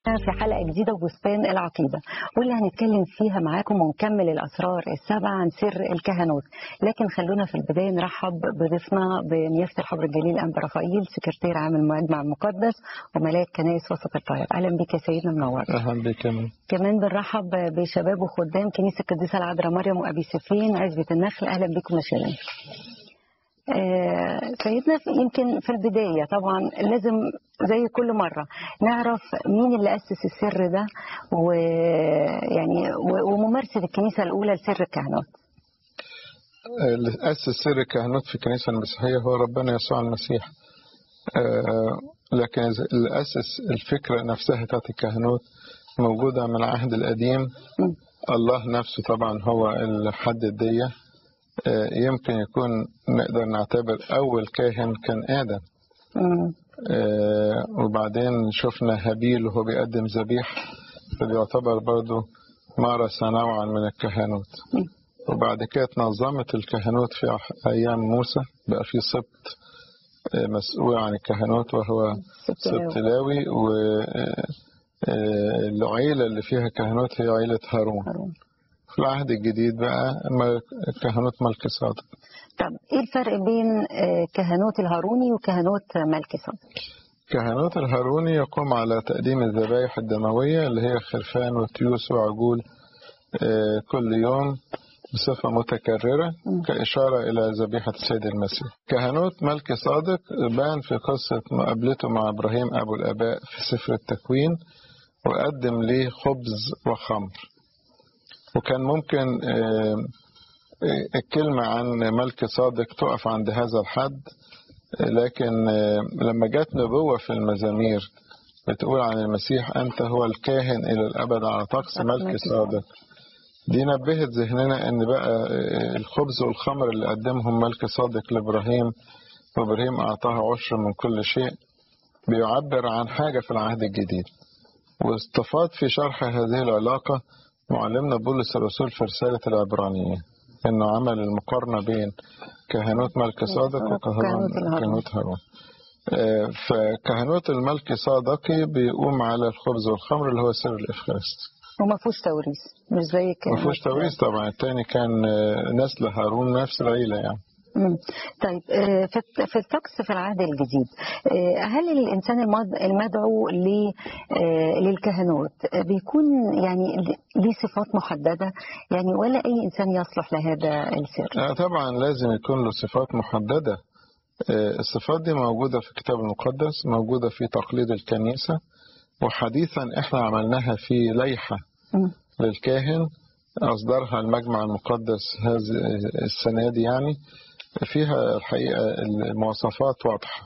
في حلقة جديدة وبستان العقيدة واللي هنتكلم فيها معاكم ونكمل الأسرار السبعة عن سر الكهنوت لكن خلونا في البداية نرحب بضيفنا بنيافة الحبر الجليل أنبا رفائيل سكرتير عام المجمع المقدس وملاك كنائس وسط القاهرة أهلا بك يا سيدنا منور أهلا بك كمان كمان بنرحب بشباب وخدام كنيسة القديسة العذراء مريم وأبي سفين عزبة النخل أهلا بكم مشاهدينا آه سيدنا يمكن في البداية طبعا لازم زي كل مرة نعرف مين اللي أسس السر ده ويعني وممارسة الكنيسة الأولى لسر الكهنوت اللي أسس سر الكهنوت في الكنيسة المسيحية هو ربنا يسوع المسيح آه لكن اللي أسس الفكرة نفسها بتاعت الكهنوت موجودة من العهد القديم م. الله نفسه طبعا هو اللي حدد ديه يمكن يكون نقدر نعتبر أول كاهن كان آدم آه وبعدين شفنا هابيل وهو بيقدم ذبيح فبيعتبر برضه مارس نوعا من الكهنوت وبعد كده تنظمت الكهنوت في أيام موسى بقى في سبط آه مسؤول عن الكهنوت وهو سبط لاوي والعيلة اللي فيها كهنوت هي عيلة هارون, هارون. في العهد الجديد بقى كهنوت ملك صادق طب ايه الفرق بين كهنوت الهاروني وكهنوت ملك صادق كهنوت الهاروني يقوم على تقديم الذبائح الدموية اللي هي خرفان وتيوس وعجول كل يوم بصفة متكررة كإشارة إلى ذبيحة السيد المسيح كهنوت ملك صادق بان في قصة مقابلته مع إبراهيم أبو الآباء في سفر التكوين وقدم ليه خبز وخمر وكان ممكن الكلمة عن ملك صادق تقف عند هذا الحد لكن لما جت نبوة في المزامير بتقول عن المسيح أنت هو الكاهن إلى الأبد على طقس ملك صادق دي نبهت ذهننا أن بقى الخبز والخمر اللي قدمهم ملك صادق لإبراهيم وإبراهيم أعطاه عشر من كل شيء بيعبر عن حاجة في العهد الجديد واستفاض في شرح هذه العلاقة معلمنا بولس الرسول في رسالة العبرانية انه عمل المقارنة بين كهنوت ملك صادق وكهنوت هارون فكهنوت الملك صادقي بيقوم على الخبز والخمر اللي هو سر الافخارستي وما فيهوش توريث مش زي ما فيهوش توريث طبعا الثاني كان نسل هارون نفس العيلة يعني طيب في الطقس في العهد الجديد هل الانسان المدعو للكهنوت بيكون يعني ليه صفات محدده يعني ولا اي انسان يصلح لهذا السر؟ طبعا لازم يكون له صفات محدده الصفات دي موجوده في الكتاب المقدس موجوده في تقليد الكنيسه وحديثا احنا عملناها في لائحه للكاهن اصدرها المجمع المقدس هذه السنه دي يعني فيها الحقيقة المواصفات واضحة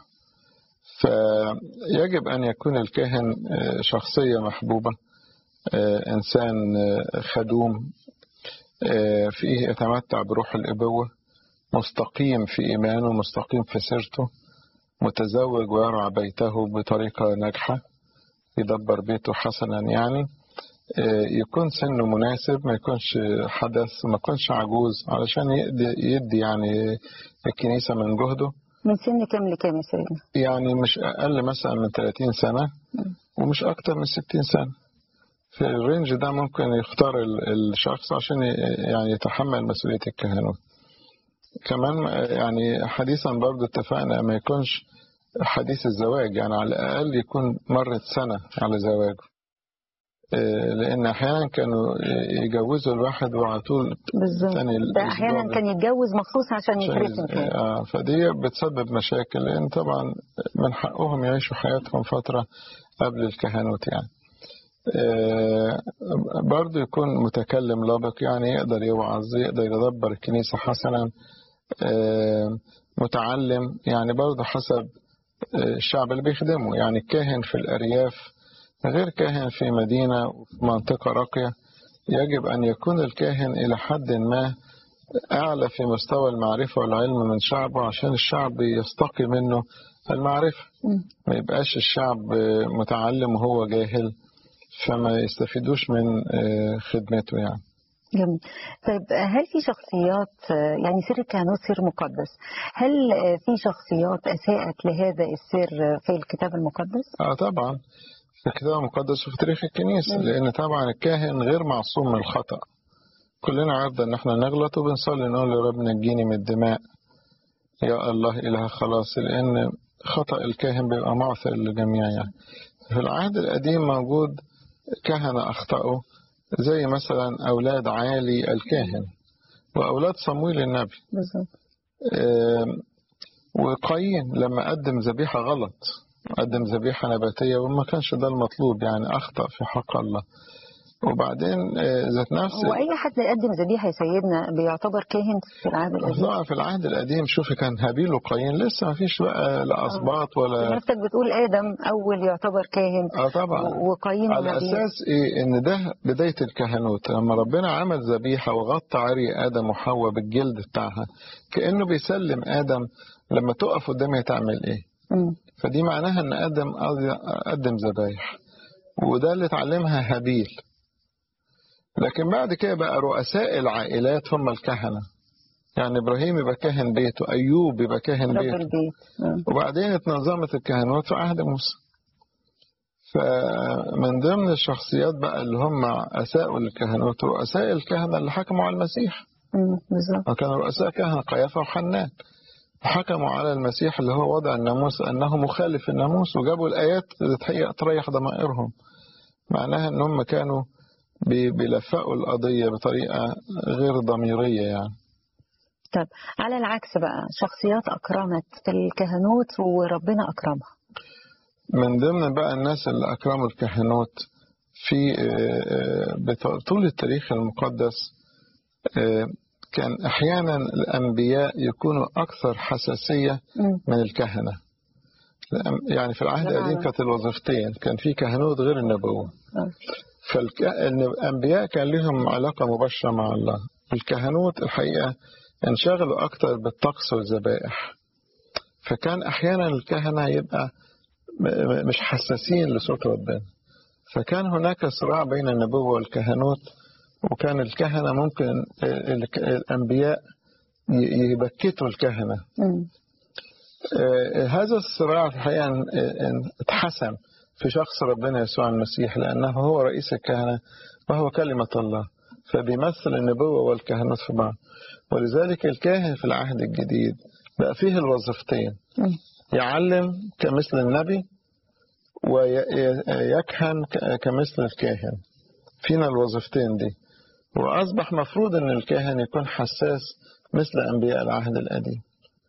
فيجب أن يكون الكاهن شخصية محبوبة إنسان خدوم فيه يتمتع بروح الإبوة مستقيم في إيمانه مستقيم في سيرته متزوج ويرعى بيته بطريقة ناجحة يدبر بيته حسنا يعني يكون سنه مناسب ما يكونش حدث ما يكونش عجوز علشان يدي, يدي يعني الكنيسة من جهده من سن كام لكام يا سيدنا؟ يعني مش أقل مثلا من 30 سنة ومش أكتر من 60 سنة في الرينج ده ممكن يختار الشخص عشان يعني يتحمل مسؤولية الكهنوت كمان يعني حديثا برضه اتفقنا ما يكونش حديث الزواج يعني على الأقل يكون مرت سنة على زواجه لان احيانا كانوا يجوزوا الواحد وعلى طول بالظبط ده احيانا كان يتجوز مخصوص عشان يترسم آه فدي بتسبب مشاكل لان طبعا من حقهم يعيشوا حياتهم فتره قبل الكهنوت يعني آه برضه يكون متكلم لبق يعني يقدر يوعظ يقدر يدبر الكنيسه حسنا آه متعلم يعني برضه حسب الشعب اللي بيخدمه يعني الكاهن في الارياف غير كاهن في مدينة وفي منطقة راقية يجب أن يكون الكاهن إلى حد ما أعلى في مستوى المعرفة والعلم من شعبه عشان الشعب يستقي منه المعرفة ما يبقاش الشعب متعلم وهو جاهل فما يستفيدوش من خدمته يعني جميل طيب هل في شخصيات يعني سر الكهنوت سر مقدس هل في شخصيات أساءت لهذا السر في الكتاب المقدس؟ اه طبعا في الكتاب المقدس وفي تاريخ الكنيسة لأن طبعا الكاهن غير معصوم من الخطأ كلنا عرضة إن احنا نغلط وبنصلي نقول يا رب نجيني من الدماء يا الله إله خلاص لأن خطأ الكاهن بيبقى معثر للجميع يعني في العهد القديم موجود كهنة أخطأوا زي مثلا أولاد عالي الكاهن وأولاد صمويل النبي بالظبط آم، وقايين لما قدم ذبيحة غلط قدم ذبيحة نباتية وما كانش ده المطلوب يعني أخطأ في حق الله وبعدين آه، ذات نفس هو أي حد يقدم ذبيحة يا سيدنا بيعتبر كاهن في العهد القديم طبعا في العهد القديم شوفي كان هابيل وقايين لسه ما فيش بقى لا أسباط ولا نفسك بتقول آدم أول يعتبر كاهن اه طبعا و- وقايين على وهابيل. أساس إيه إن ده بداية الكهنوت لما ربنا عمل ذبيحة وغطى عري آدم وحواء بالجلد بتاعها كأنه بيسلم آدم لما تقف قدامي تعمل إيه مم. فدي معناها ان ادم قضي- قدم ذبايح وده اللي اتعلمها هابيل لكن بعد كده بقى رؤساء العائلات هم الكهنه يعني ابراهيم يبقى كاهن بيته ايوب يبقى كاهن رب بيته البيت مم. وبعدين اتنظمت الكهنوت في عهد موسى فمن ضمن الشخصيات بقى اللي هم اساءوا للكهنوت رؤساء الكهنه اللي حكموا على المسيح مم. بالظبط وكانوا رؤساء كهنه قيافه وحنان حكموا على المسيح اللي هو وضع الناموس أنه مخالف الناموس وجابوا الآيات اللي تحقق- تريح ضمائرهم معناها أن هم كانوا بي- بيلفقوا القضية بطريقة غير ضميرية يعني طب على العكس بقى شخصيات أكرمت في الكهنوت وربنا أكرمها من ضمن بقى الناس اللي أكرموا الكهنوت في آه، آه، بط- طول التاريخ المقدس آه، كان أحيانا الأنبياء يكونوا أكثر حساسية مم. من الكهنة الأم- يعني في العهد بمعنى؟ القديم كانت الوظيفتين كان في كهنوت غير النبوة آه. فالأنبياء كان لهم علاقة مباشرة مع الله الكهنوت الحقيقة انشغلوا أكتر بالطقس والذبائح فكان أحيانا الكهنة يبقى م- م- مش حساسين لصوت ربنا فكان هناك صراع بين النبوة والكهنوت وكان الكهنة ممكن ال- الأنبياء ي- يبكتوا الكهنة مم. آه، هذا الصراع الحقيقة ان- ان- اتحسم في شخص ربنا يسوع المسيح لأنه هو رئيس الكهنة وهو كلمة الله فبيمثل النبوة والكهنوت في بعض ولذلك الكاهن في العهد الجديد بقى فيه الوظيفتين مم. يعلم كمثل النبي ويكهن ك- كمثل الكاهن فينا الوظيفتين دي وأصبح مفروض أن الكاهن يكون حساس مثل أنبياء العهد القديم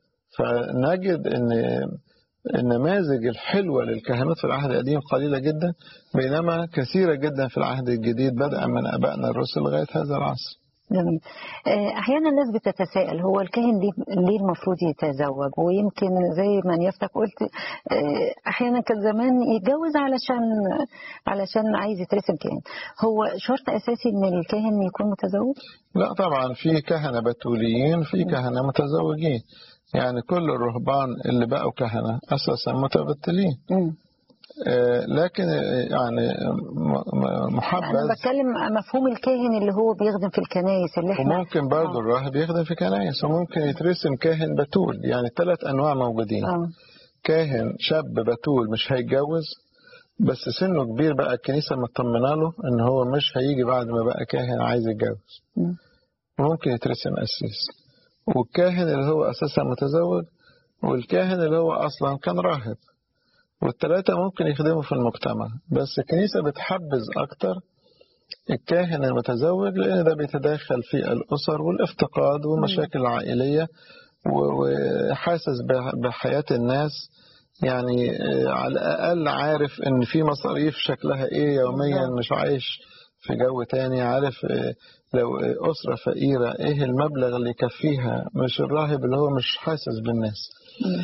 فنجد أن النماذج الحلوة للكهنوت في العهد القديم قليلة جدا بينما كثيرة جدا في العهد الجديد بدءا من أبائنا الرسل لغاية هذا العصر جميل آه، أحيانا الناس بتتساءل هو الكاهن ليه, ليه المفروض يتزوج ويمكن زي ما نيافتك قلت آه، أحيانا كان زمان يتجوز علشان علشان عايز يترسم كاهن هو شرط أساسي إن الكاهن يكون متزوج؟ لا طبعا في كهنة بتوليين في كهنة متزوجين يعني كل الرهبان اللي بقوا كهنة أساسا متبتلين مم. آه، لكن آه، يعني م- م- أنا محبذ بتكلم مفهوم الكاهن اللي هو بيخدم في الكنائس اللي احنا وممكن برضه آه. الراهب يخدم في كنايس وممكن يترسم كاهن بتول يعني ثلاث أنواع موجودين اه كاهن شاب بتول مش هيتجوز بس سنه كبير بقى الكنيسة مطمنة له إن هو مش هيجي بعد ما بقى كاهن عايز يتجوز مم. ممكن يترسم قسيس والكاهن اللي هو أساسا متزوج والكاهن اللي هو أصلا كان راهب والثلاثة ممكن يخدموا في المجتمع بس الكنيسة بتحبذ أكتر الكاهن المتزوج لأن ده بيتداخل في الأسر والافتقاد والمشاكل العائلية و- وحاسس بح- بحياة الناس يعني آه، على الأقل عارف إن في مصاريف شكلها إيه يوميا بالظبط. مش عايش في جو تاني عارف آه، لو آه، أسرة فقيرة إيه المبلغ اللي يكفيها مش الراهب اللي هو مش حاسس بالناس مم.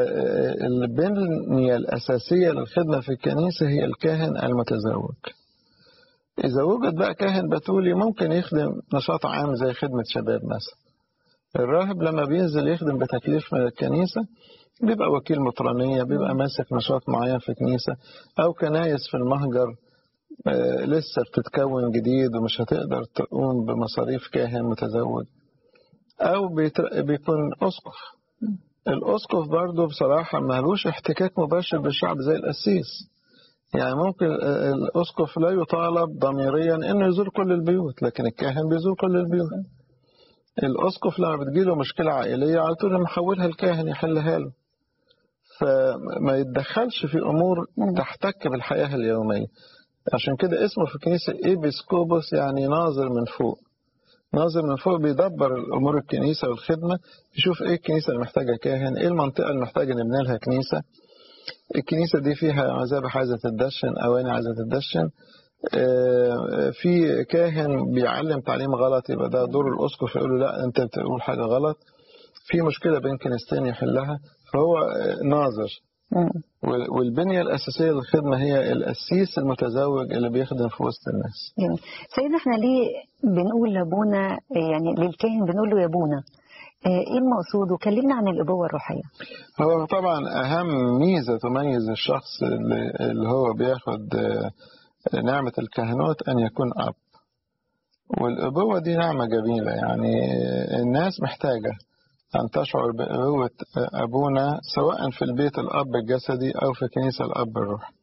فالبنية الأساسية للخدمة في الكنيسة هي الكاهن المتزوج إذا وجد بقى كاهن بتولي ممكن يخدم نشاط عام زي خدمة شباب مثلا الراهب لما بينزل يخدم بتكليف من الكنيسة بيبقى وكيل مطرانية بيبقى ماسك نشاط معين في كنيسة أو كنايس في المهجر آه، لسه بتتكون جديد ومش هتقدر تقوم بمصاريف كاهن متزوج أو بيتر- بيكون أسقف الأسقف برضه بصراحة مالوش احتكاك مباشر بالشعب زي القسيس يعني ممكن الأسقف لا يطالب ضميريا إنه يزور كل البيوت لكن الكاهن بيزور كل البيوت الأسقف لما بتجيله مشكلة عائلية على طول محولها الكاهن يحلها له فما يتدخلش في أمور تحتك بالحياة اليومية عشان كده اسمه في الكنيسة إيبسكوبوس يعني ناظر من فوق ناظر من فوق بيدبر الأمور الكنيسة والخدمة يشوف إيه الكنيسة اللي محتاجة كاهن إيه المنطقة اللي محتاجة نبني لها كنيسة الكنيسة دي فيها مذابح عايزة تدشن أواني عايزة تدشن في كاهن بيعلم تعليم غلط يبقى ده دور الأسقف يقول له لا أنت بتقول حاجة غلط في مشكلة بين كنيستين يحلها فهو ناظر والبنية الأساسية للخدمة هي القسيس المتزوج اللي بيخدم في وسط الناس جميل سيدنا احنا ليه بنقول لابونا يعني للكاهن بنقول له يا ابونا ايه المقصود وكلمنا عن الابوه الروحيه هو طبعا اهم ميزه تميز الشخص اللي هو بياخد نعمه الكهنوت ان يكون اب والابوه دي نعمه جميله يعني الناس محتاجه أن تشعر بأبوة أبونا سواء في البيت الأب الجسدي أو في كنيسة الأب الروحي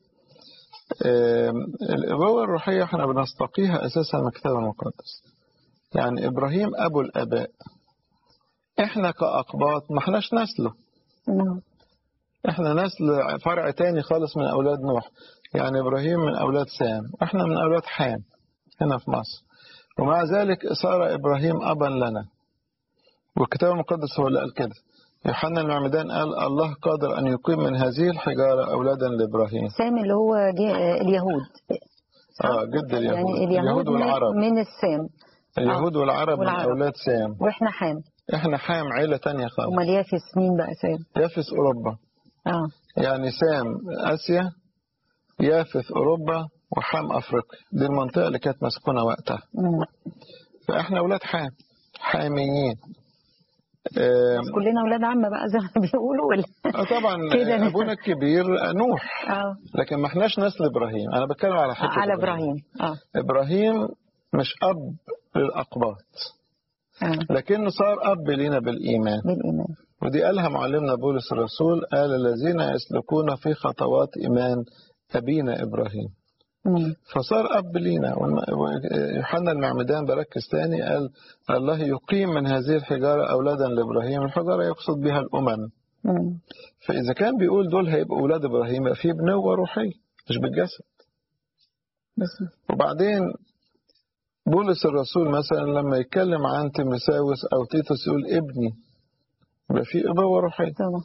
الأبوة الروحية احنا بنستقيها أساسا من الكتاب المقدس يعني إبراهيم أبو الآباء احنا كأقباط ما احناش نسله احنا نسل فرع تاني خالص من أولاد نوح يعني إبراهيم من أولاد سام احنا من أولاد حام هنا في مصر ومع ذلك صار إبراهيم أبا لنا والكتاب المقدس هو اللي قال كده يوحنا المعمدان قال الله قادر أن يقيم من هذه الحجارة أولادا لإبراهيم سام اللي هو اليهود آه جد اليهود يعني اليهود, اليهود والعرب من السام اليهود والعرب, والعرب من أولاد سام وإحنا حام إحنا حام عيلة تانية خالص أمال يافس مين بقى سام؟ يافس أوروبا آه يعني سام آسيا يافث أوروبا وحام أفريقيا دي المنطقة اللي كانت مسكونة وقتها مم. فإحنا أولاد حام حاميين بس كلنا اولاد عم بقى زي ما بيقولوا ولا آه طبعا كده. ابونا الكبير نوح اه لكن ما احناش نسل ابراهيم انا بتكلم على حته على ابراهيم اه ابراهيم مش اب للاقباط اه لكنه صار اب لينا بالايمان بالايمان ودي قالها معلمنا بولس الرسول قال الذين يسلكون في خطوات ايمان ابينا ابراهيم مم. فصار اب لينا ويوحنا المعمدان بركز تاني قال الله يقيم من هذه الحجاره اولادا لابراهيم الحجاره يقصد بها الامم مم. فاذا كان بيقول دول هيبقوا اولاد ابراهيم يبقى في بنوه روحيه مش بالجسد بس وبعدين بولس الرسول مثلا لما يتكلم عن تيموثاوس او تيتوس يقول ابني يبقى في ابوه روحيه طبعا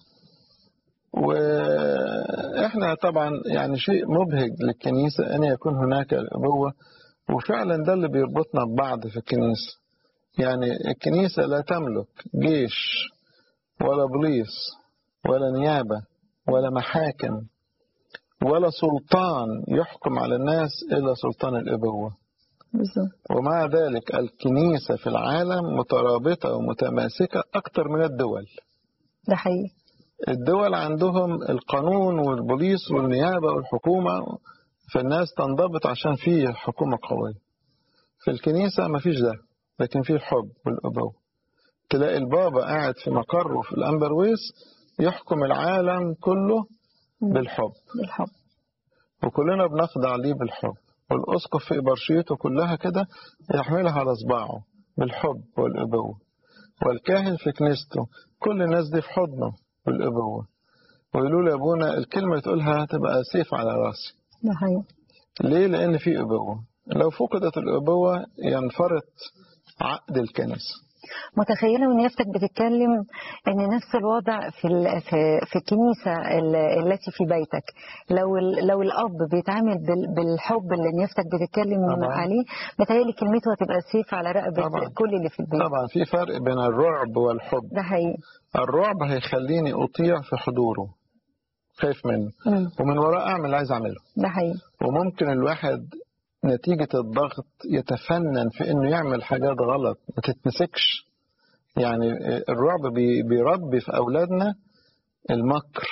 واحنا طبعا يعني شيء مبهج للكنيسه ان يكون هناك الابوه وفعلا ده اللي بيربطنا ببعض في الكنيسه يعني الكنيسه لا تملك جيش ولا بوليس ولا نيابه ولا محاكم ولا سلطان يحكم على الناس الا سلطان الابوه بالظبط ومع ذلك الكنيسه في العالم مترابطه ومتماسكه اكثر من الدول ده حقيقي الدول عندهم القانون والبوليس والنيابة والحكومة فالناس تنضبط عشان في حكومة قوية في الكنيسة ما فيش ده لكن في الحب والأبوة تلاقي البابا قاعد في مقره في الأمبرويس يحكم العالم كله بالحب بالحب وكلنا بنخضع ليه بالحب والأسقف في إبرشيته كلها كده يحملها على صباعه بالحب والأبوة والكاهن في كنيسته كل الناس دي في حضنه بالأبوة ويقولوا لي أبونا الكلمة تقولها تبقى سيف على راسي ده حقيقي ليه؟ لأن في أبوة لو فقدت الأبوة ينفرط عقد الكنيسة متخيله ان نيافتك بتتكلم ان نفس الوضع في ال- في في الكنيسه ال- التي في بيتك لو ال- لو الاب بيتعامل بال- بالحب اللي نيافتك بتتكلم طبعا. عليه متهيألي كلمته هتبقى سيف على رقبه طبعا. كل اللي في البيت طبعا في فرق بين الرعب والحب ده حقيقي الرعب هيخليني أطيع في حضوره خايف منه مم. ومن وراء أعمل اللي عايز أعمله ده حقيقي وممكن الواحد نتيجة الضغط يتفنن في إنه يعمل حاجات غلط ما تتمسكش يعني الرعب بي- بيربي في أولادنا المكر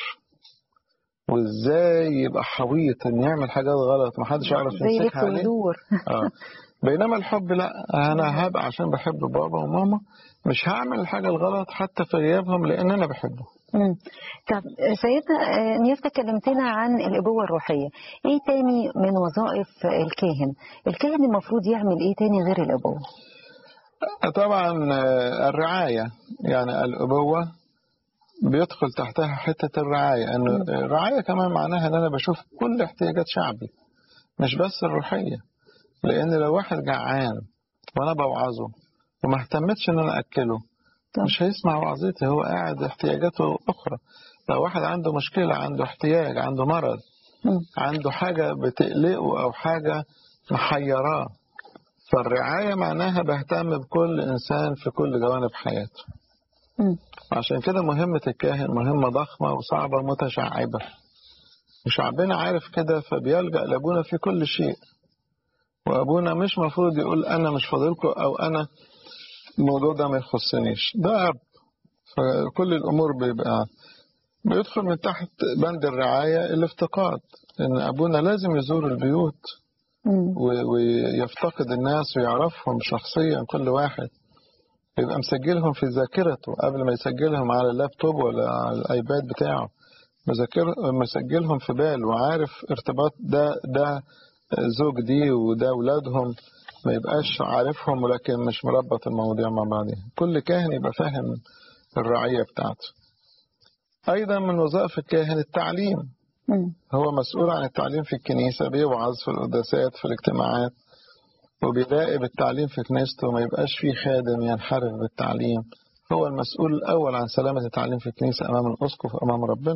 وإزاي يبقى حويط إنه يعمل حاجات غلط محدش يعرف زي يمسكها لف عليه ويدور آه. بينما الحب لا أنا هبقى عشان بحب بابا وماما مش هعمل الحاجة الغلط حتى في غيابهم لأن أنا بحبه مم. طب سيدنا آه، نيافتك كلمتنا عن الابوه الروحيه ايه تاني من وظائف الكاهن الكاهن المفروض يعمل ايه تاني غير الابوه طبعا آه، الرعاية يعني الأبوة بيدخل تحتها حتة الرعاية أنه الرعاية كمان معناها أن أنا بشوف كل احتياجات شعبي مش بس الروحية لأن لو واحد جعان وأنا بوعظه وما اهتمتش أن أنا أكله طب. مش هيسمع وعظتي هو قاعد احتياجاته أخرى لو واحد عنده مشكلة عنده احتياج عنده مرض مم. عنده حاجة بتقلقه أو حاجة محيراه فالرعاية معناها بهتم بكل إنسان في كل جوانب حياته مم. عشان كده مهمة الكاهن مهمة ضخمة وصعبة ومتشعبة وشعبنا عارف كده فبيلجأ لأبونا في كل شيء وأبونا مش مفروض يقول أنا مش فاضلكم أو أنا الموضوع ده ما يخصنيش ده أب فكل الأمور بيبقى بيدخل من تحت بند الرعاية الافتقاد إن أبونا لازم يزور البيوت مم. و- ويفتقد الناس ويعرفهم شخصيا كل واحد يبقى مسجلهم في ذاكرته قبل ما يسجلهم على اللابتوب ولا على الايباد بتاعه مذاكر مسجلهم في باله وعارف ارتباط ده ده زوج دي وده اولادهم ما يبقاش عارفهم ولكن مش مربط المواضيع مع بعضها كل كاهن يبقى فاهم الرعية بتاعته أيضا من وظائف الكاهن التعليم مم. هو مسؤول عن التعليم في الكنيسة بيوعظ في القداسات في الاجتماعات وبيراقب التعليم في كنيسته وما يبقاش فيه خادم ينحرف بالتعليم هو المسؤول الأول عن سلامة التعليم في الكنيسة أمام الأسقف أمام ربنا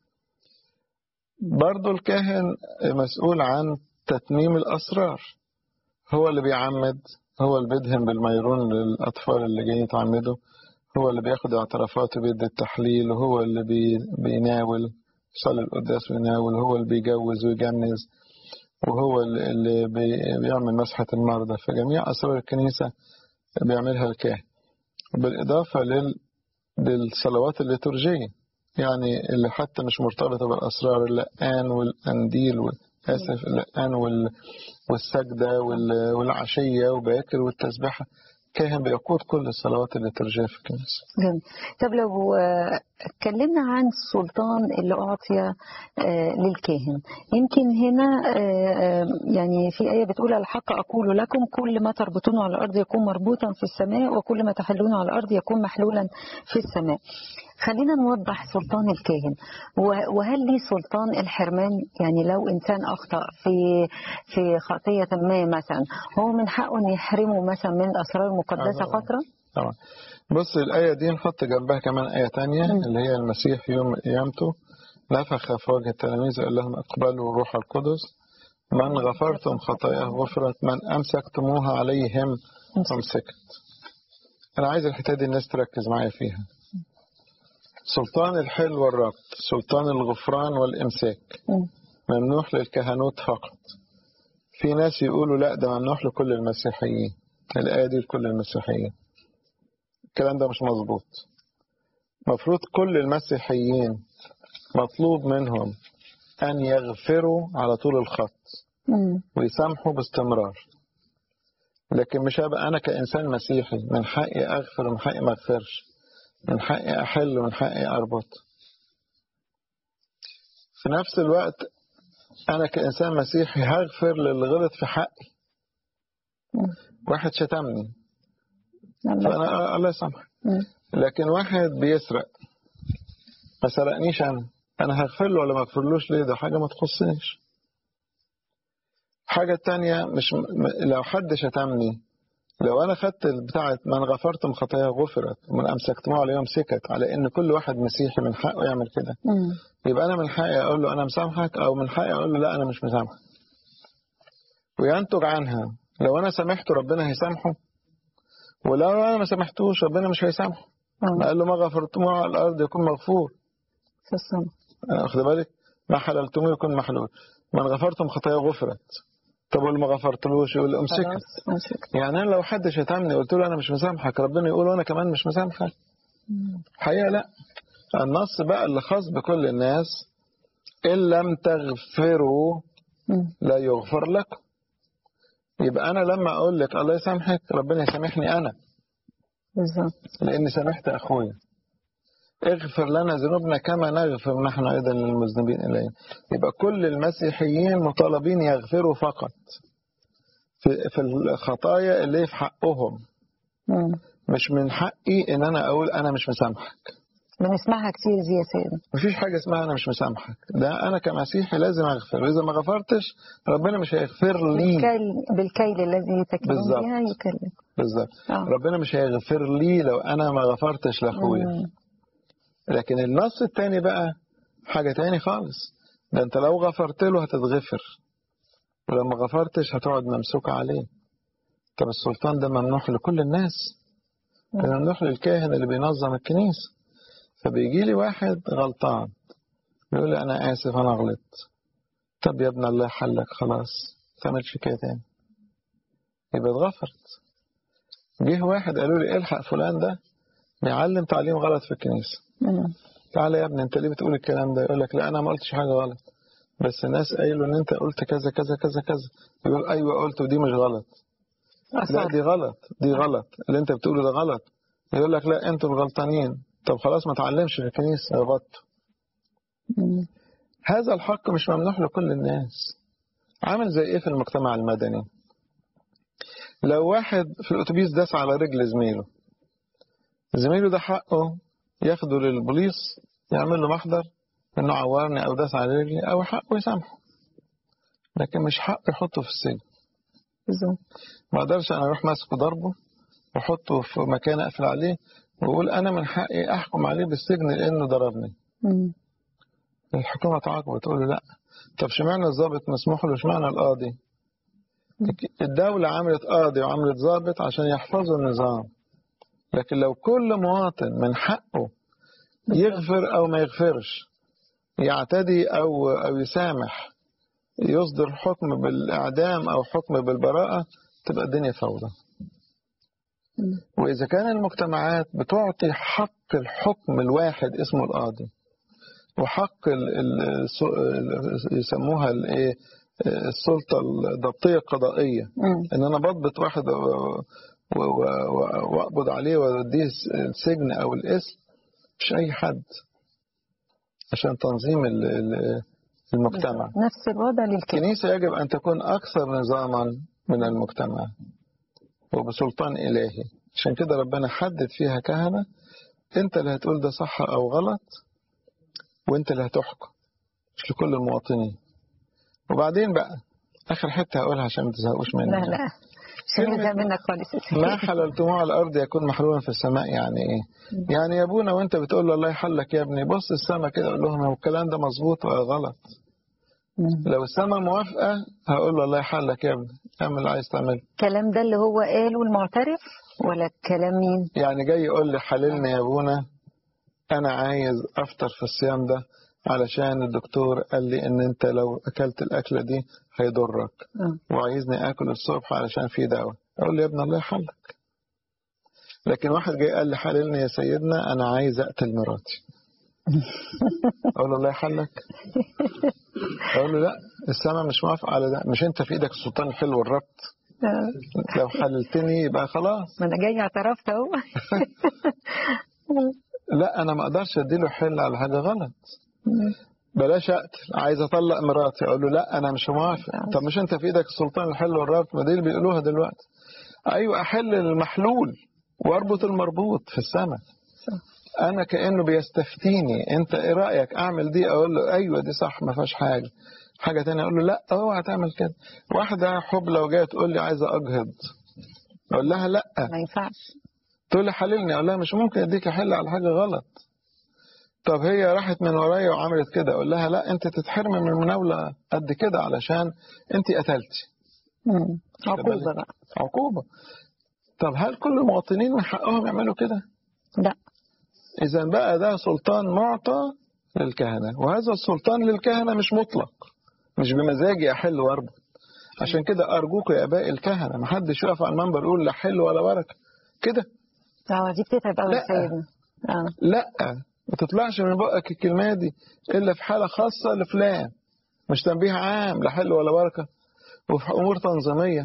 برضو الكاهن مسؤول عن تتميم الأسرار هو اللي بيعمد هو اللي بيدهن بالميرون للأطفال اللي جايين يتعمدوا هو اللي بياخد اعترافات وبيدي التحليل وهو اللي بي بيناول يصلي القداس ويناول هو اللي بيجوز ويجنز وهو اللي اللي بي- بيعمل مسحة المرضى فجميع أسرار الكنيسة بيعملها الكاهن بالإضافة لل... للصلوات الليتورجية يعني اللي حتى مش مرتبطة بالأسرار اللقان والأنديل وال- آسف اللقان وال... والسجدة وال... والعشية وباكر والتسبحة كاهن بيقود كل الصلوات الليتورجية في الكنيسة جميل طب لو آه، اتكلمنا عن السلطان اللي أعطي آه، للكاهن يمكن هنا آه، آه، يعني في آية بتقول الحق أقول لكم كل ما تربطونه على الأرض يكون مربوطا في السماء وكل ما تحلونه على الأرض يكون محلولا في السماء خلينا نوضح سلطان الكاهن و- وهل ليه سلطان الحرمان يعني لو إنسان أخطأ في في خطية ما مثلا هو من حقه أن يحرمه مثلا من الأسرار المقدسة آه، طبعاً. فترة طبعا بص الآية دي نحط جنبها كمان آية تانية مم. اللي هي المسيح يوم قيامته نفخ في وجه التلاميذ وقال لهم اقبلوا الروح القدس من غفرتم خطاياه غفرت من أمسكتموها عليهم أمسكت أنا عايز الحتة دي الناس تركز معايا فيها سلطان الحل والربط سلطان الغفران والإمساك مم. ممنوح للكهنوت فقط في ناس يقولوا لا ده ممنوح لكل المسيحيين الآية دي لكل المسيحيين الكلام ده مش مظبوط مفروض كل المسيحيين مطلوب منهم أن يغفروا على طول الخط مم. ويسامحوا باستمرار لكن مش هبقى أنا كإنسان مسيحي من حقي أغفر ومن حقي ما أغفرش من حقي أحل ومن حقي أربط في نفس الوقت أنا كإنسان مسيحي هغفر للي غلط في حقي مم. واحد شتمني الله فأنا الله يسامحك مم. لكن واحد بيسرق ما سرقنيش أنا أنا هغفر له ولا ما أغفرلوش ليه ده حاجة ما تخصنيش حاجة تانية مش م- لو حد شتمني لو أنا خدت بتاعة من غفرتم خطايا غفرت ومن أمسكتموه على يوم سكت على إن كل واحد مسيحي من حقه يعمل كده مم. يبقى أنا من حقي أقول له أنا مسامحك أو من حقي أقول له لا أنا مش مسامحك وينتج عنها لو أنا سامحته ربنا هيسامحه ولو أنا ما سامحتوش ربنا مش هيسامحه آه. قال له ما غفرتموه على الأرض يكون مغفور في السماء واخد بالك ما حللتموه يكون محلول من غفرتم خطايا غفرت طب واللي ما غفرتلوش يقول امسكها خلاص امسك يعني انا لو حد شتمني قلت له انا مش مسامحك ربنا يقول وانا كمان مش مسامحك مم. الحقيقه لا النص بقى اللي خاص بكل الناس ان لم تغفروا مم. لا يغفر لكم يبقى انا لما اقول لك الله يسامحك ربنا يسامحني انا بالظبط لاني سامحت اخويا اغفر لنا ذنوبنا كما نغفر نحن أيضا للمذنبين إلينا يبقى كل المسيحيين مطالبين يغفروا فقط في, في الخطايا اللي في حقهم مم. مش من حقي ان انا اقول انا مش مسامحك بنسمعها كتير دي يا سيدنا مفيش حاجة اسمها أنا مش مسامحك ده أنا كمسيحي لازم أغفر وإذا ما غفرتش ربنا مش هيغفر لي بالكيل, بالكيل الذي تكلم بالظبط. بها يكلم بالظبط آه. ربنا مش هيغفر لي لو أنا ما غفرتش لأخويا مم. لكن النص التاني بقى حاجة تاني خالص ده أنت لو غفرت له هتتغفر ولو ما غفرتش هتقعد ممسوك عليه طب السلطان ده ممنوح لكل الناس ده ممنوح للكاهن اللي بينظم الكنيسة فبيجي لي واحد غلطان يقول لي أنا آسف أنا غلطت طب يا ابن الله حلك خلاص ما تعملش كده تاني يبقى اتغفرت جه واحد قالوا لي الحق فلان ده بيعلم تعليم غلط في الكنيسة مم. تعالى يا ابني انت ليه بتقول الكلام ده يقول لك لا انا ما قلتش حاجة غلط بس الناس قايلوا ان انت قلت كذا كذا كذا كذا يقول ايوه قلت ودي مش غلط لا أصلاً. دي غلط دي غلط اللي انت بتقوله ده غلط يقول لك لا انتوا الغلطانين طب خلاص ما تعلمش في الكنيسة غلطت مم. هذا الحق مش ممنوح لكل الناس عامل زي ايه في المجتمع المدني لو واحد في الاتوبيس داس على رجل زميله زميله ده حقه ياخده للبوليس يعمل له محضر انه عورني او داس على رجلي او حقه يسامحه لكن مش حقه يحطه في السجن بالظبط. ما اقدرش انا اروح ماسكه ضربه واحطه في مكان اقفل عليه واقول انا من حقي احكم عليه بالسجن لانه ضربني مم. الحكومة تعاقبه تقول له لا طب شمعنا الضابط مسموح له شمعنا القاضي الدولة عملت قاضي وعملت ضابط عشان يحفظوا النظام لكن لو كل مواطن من حقه يغفر أو ما يغفرش يعتدي أو أو يسامح يصدر حكم بالإعدام أو حكم بالبراءة تبقى الدنيا فوضى مم. وإذا كان المجتمعات بتعطي حق الحكم الواحد اسمه القاضي وحق ال ال ال- يسموها الايه السلطة الضبطية القضائية مم. ان انا بضبط واحد و- و- و- واقبض عليه واوديه السجن او الاسم مش اي حد عشان تنظيم ال- ال- المجتمع نفس الوضع للكلمة الكنيسة يجب أن تكون أكثر نظاما من المجتمع وبسلطان إلهي عشان كده ربنا حدد فيها كهنة أنت اللي هتقول ده صح أو غلط وأنت اللي هتحكم مش لكل المواطنين وبعدين بقى آخر حتة هقولها عشان ما تزهقوش مني لا لا مش هنزهق منك خالص يا سيدي. ما حللتموه على الأرض يكون محلولا في السماء يعني إيه يعني يا أبونا وأنت بتقول له الله يحلك يا ابني بص السماء كده قول لهم هو الكلام ده مظبوط ولا غلط مم. لو السماء موافقة هقول له الله يحلك يا ابني اعمل اللي عايز تعمله الكلام ده اللي هو قاله المعترف ولا كلام مين؟ يعني جاي يقول لي حللني يا ابونا انا عايز افطر في الصيام ده علشان الدكتور قال لي ان انت لو اكلت الاكله دي هيضرك آه. وعايزني اكل الصبح علشان في دواء اقول له يا ابن الله يحلك لكن واحد جاي قال لي حللني يا سيدنا انا عايز اقتل مراتي اقول له الله يحلك اقول له لا السماء مش موافقه على ده مش انت في ايدك السلطان الحلو والربط آه. لو حللتني يبقى خلاص ما انا جاي اعترفت اهو لا انا ما اقدرش اديله حل على حاجه غلط بلاش اقتل عايز اطلق مراتي اقول له لا انا مش موافق طب مش انت في ايدك السلطان الحل والربط ما دي اللي بيقولوها دلوقتي ايوه احل المحلول واربط المربوط في السماء انا كانه بيستفتيني انت ايه رايك اعمل دي اقول له ايوه دي صح ما فيهاش حاجه حاجه تانية اقول له لا اوعى تعمل كده واحده حبلى وجايه تقول لي عايزه اجهض اقول لها لا ما ينفعش تقول لي حللني اقول لها مش ممكن اديك حل على حاجه غلط طب هي راحت من ورايا وعملت كده اقول لها لا انت تتحرمي من المناوله قد كده علشان انت قتلتي مم. عقوبة بقى عقوبه طب هل كل المواطنين من حقهم يعملوا كده لا اذا بقى ده سلطان معطى للكهنه وهذا السلطان للكهنه مش مطلق مش بمزاجي احل واربط عشان كده ارجوكم يا اباء الكهنه ما حدش يقف على المنبر يقول لا حل ولا بركه كده اه دي بتتعب قوي لا. يا سيدنا اه لا ما تطلعش من بقك الكلمة دي إلا في حالة خاصة لفلان مش تنبيه عام لا حل ولا بركة وفي أمور تنظيمية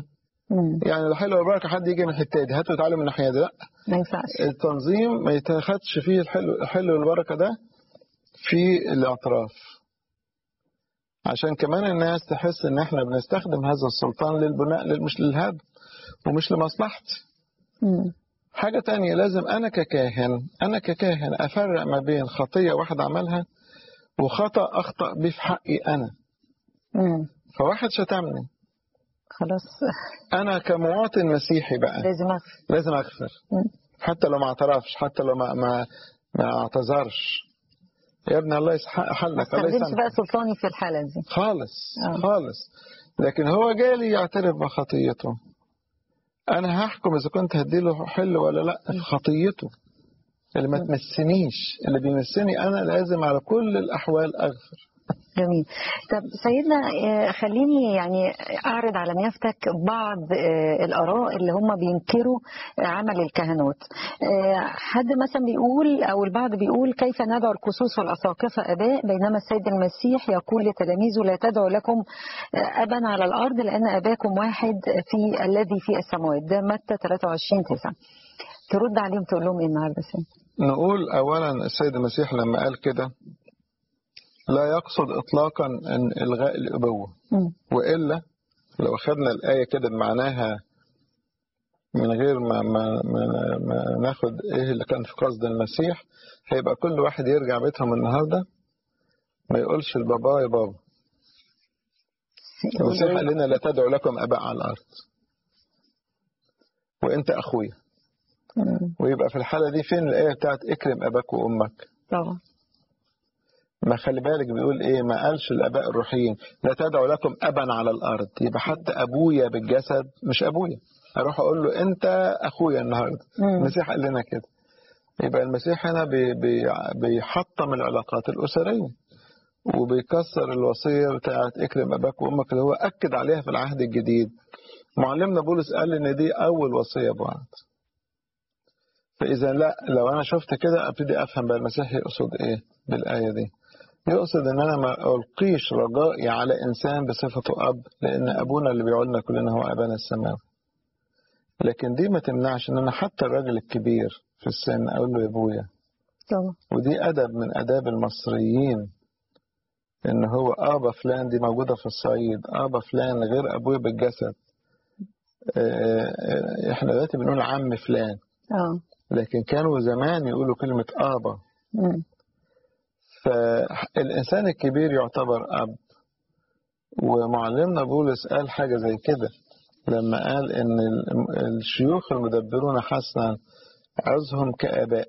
مم. يعني الحلو والبركه حد يجي من الحته دي هاتوا تعالوا من الناحيه دي لا ما ينفعش التنظيم ما يتاخدش فيه الحلو الحلو والبركه ده في الاعتراف عشان كمان الناس تحس ان احنا بنستخدم هذا السلطان للبناء لل- مش للهدم ومش لمصلحتي مم. حاجة تانية لازم أنا ككاهن أنا ككاهن أفرق ما بين خطية واحد عملها وخطأ أخطأ بيه في حقي أنا مم. فواحد شتمني خلاص أنا كمواطن مسيحي بقى لازم أغفر لازم أغفر مم. حتى لو ما اعترفش حتى لو ما ما, ما اعتذرش يا ابن الله يسحق ما حلك الله استخدمش يسامحك بقى سلطاني في الحالة دي خالص آه. خالص لكن هو جالي يعترف بخطيته انا هحكم اذا كنت هديله حل ولا لا في خطيته اللي ما تمسنيش اللي بيمسني انا لازم على كل الاحوال اغفر جميل طب سيدنا آه، خليني يعني أعرض على نيافتك بعض آه، الآراء اللي هم بينكروا آه، عمل الكهنوت آه، حد مثلا بيقول أو البعض بيقول كيف ندعو الكسوس والأساقفة أباء بينما السيد المسيح يقول لتلاميذه لا تدعوا لكم آه، أبا على الأرض لأن أباكم واحد في الذي في السماوات ده متى 23 9 ترد عليهم تقول لهم إيه النهارده سيد؟ نقول اولا السيد المسيح لما قال كده لا يقصد اطلاقا ان الغاء الابوه مم. والا لو اخذنا الايه كده بمعناها من غير ما, ما, ما, ما ناخد ايه اللي كان في قصد المسيح هيبقى كل واحد يرجع بيتهم النهارده ما يقولش لبابا يا بابا المسيح قال لنا لا تدعوا لكم اباء على الارض وانت اخويا مم. ويبقى في الحاله دي فين الايه بتاعت اكرم اباك وامك طبعا ما خلي بالك بيقول ايه ما قالش الاباء الروحيين لا تدعوا لكم ابا على الارض يبقى حتى ابويا بالجسد مش ابويا اروح اقول له انت اخويا النهارده مم. المسيح قال لنا كده يبقى المسيح هنا بي بي بيحطم العلاقات الاسريه وبيكسر الوصيه بتاعت اكرم اباك وامك اللي هو اكد عليها في العهد الجديد معلمنا بولس قال ان دي اول وصيه بعد فاذا لا لو انا شفت كده ابتدي افهم بقى المسيح يقصد ايه بالايه دي يقصد ان انا ما القيش رجائي على انسان بصفته اب لان ابونا اللي بيقول لنا كلنا هو ابانا السماوي لكن دي ما تمنعش ان انا حتى الراجل الكبير في السن اقول له يا ابويا طبعا ودي ادب من اداب المصريين ان هو ابا فلان دي موجوده في الصعيد ابا فلان غير ابويا بالجسد آه، آه، احنا دلوقتي بنقول عم فلان اه لكن كانوا زمان يقولوا كلمه ابا مم. فالإنسان الكبير يعتبر أب ومعلمنا بولس قال حاجة زي كده لما قال إن ال- الشيوخ المدبرون حسنا عظهم كآباء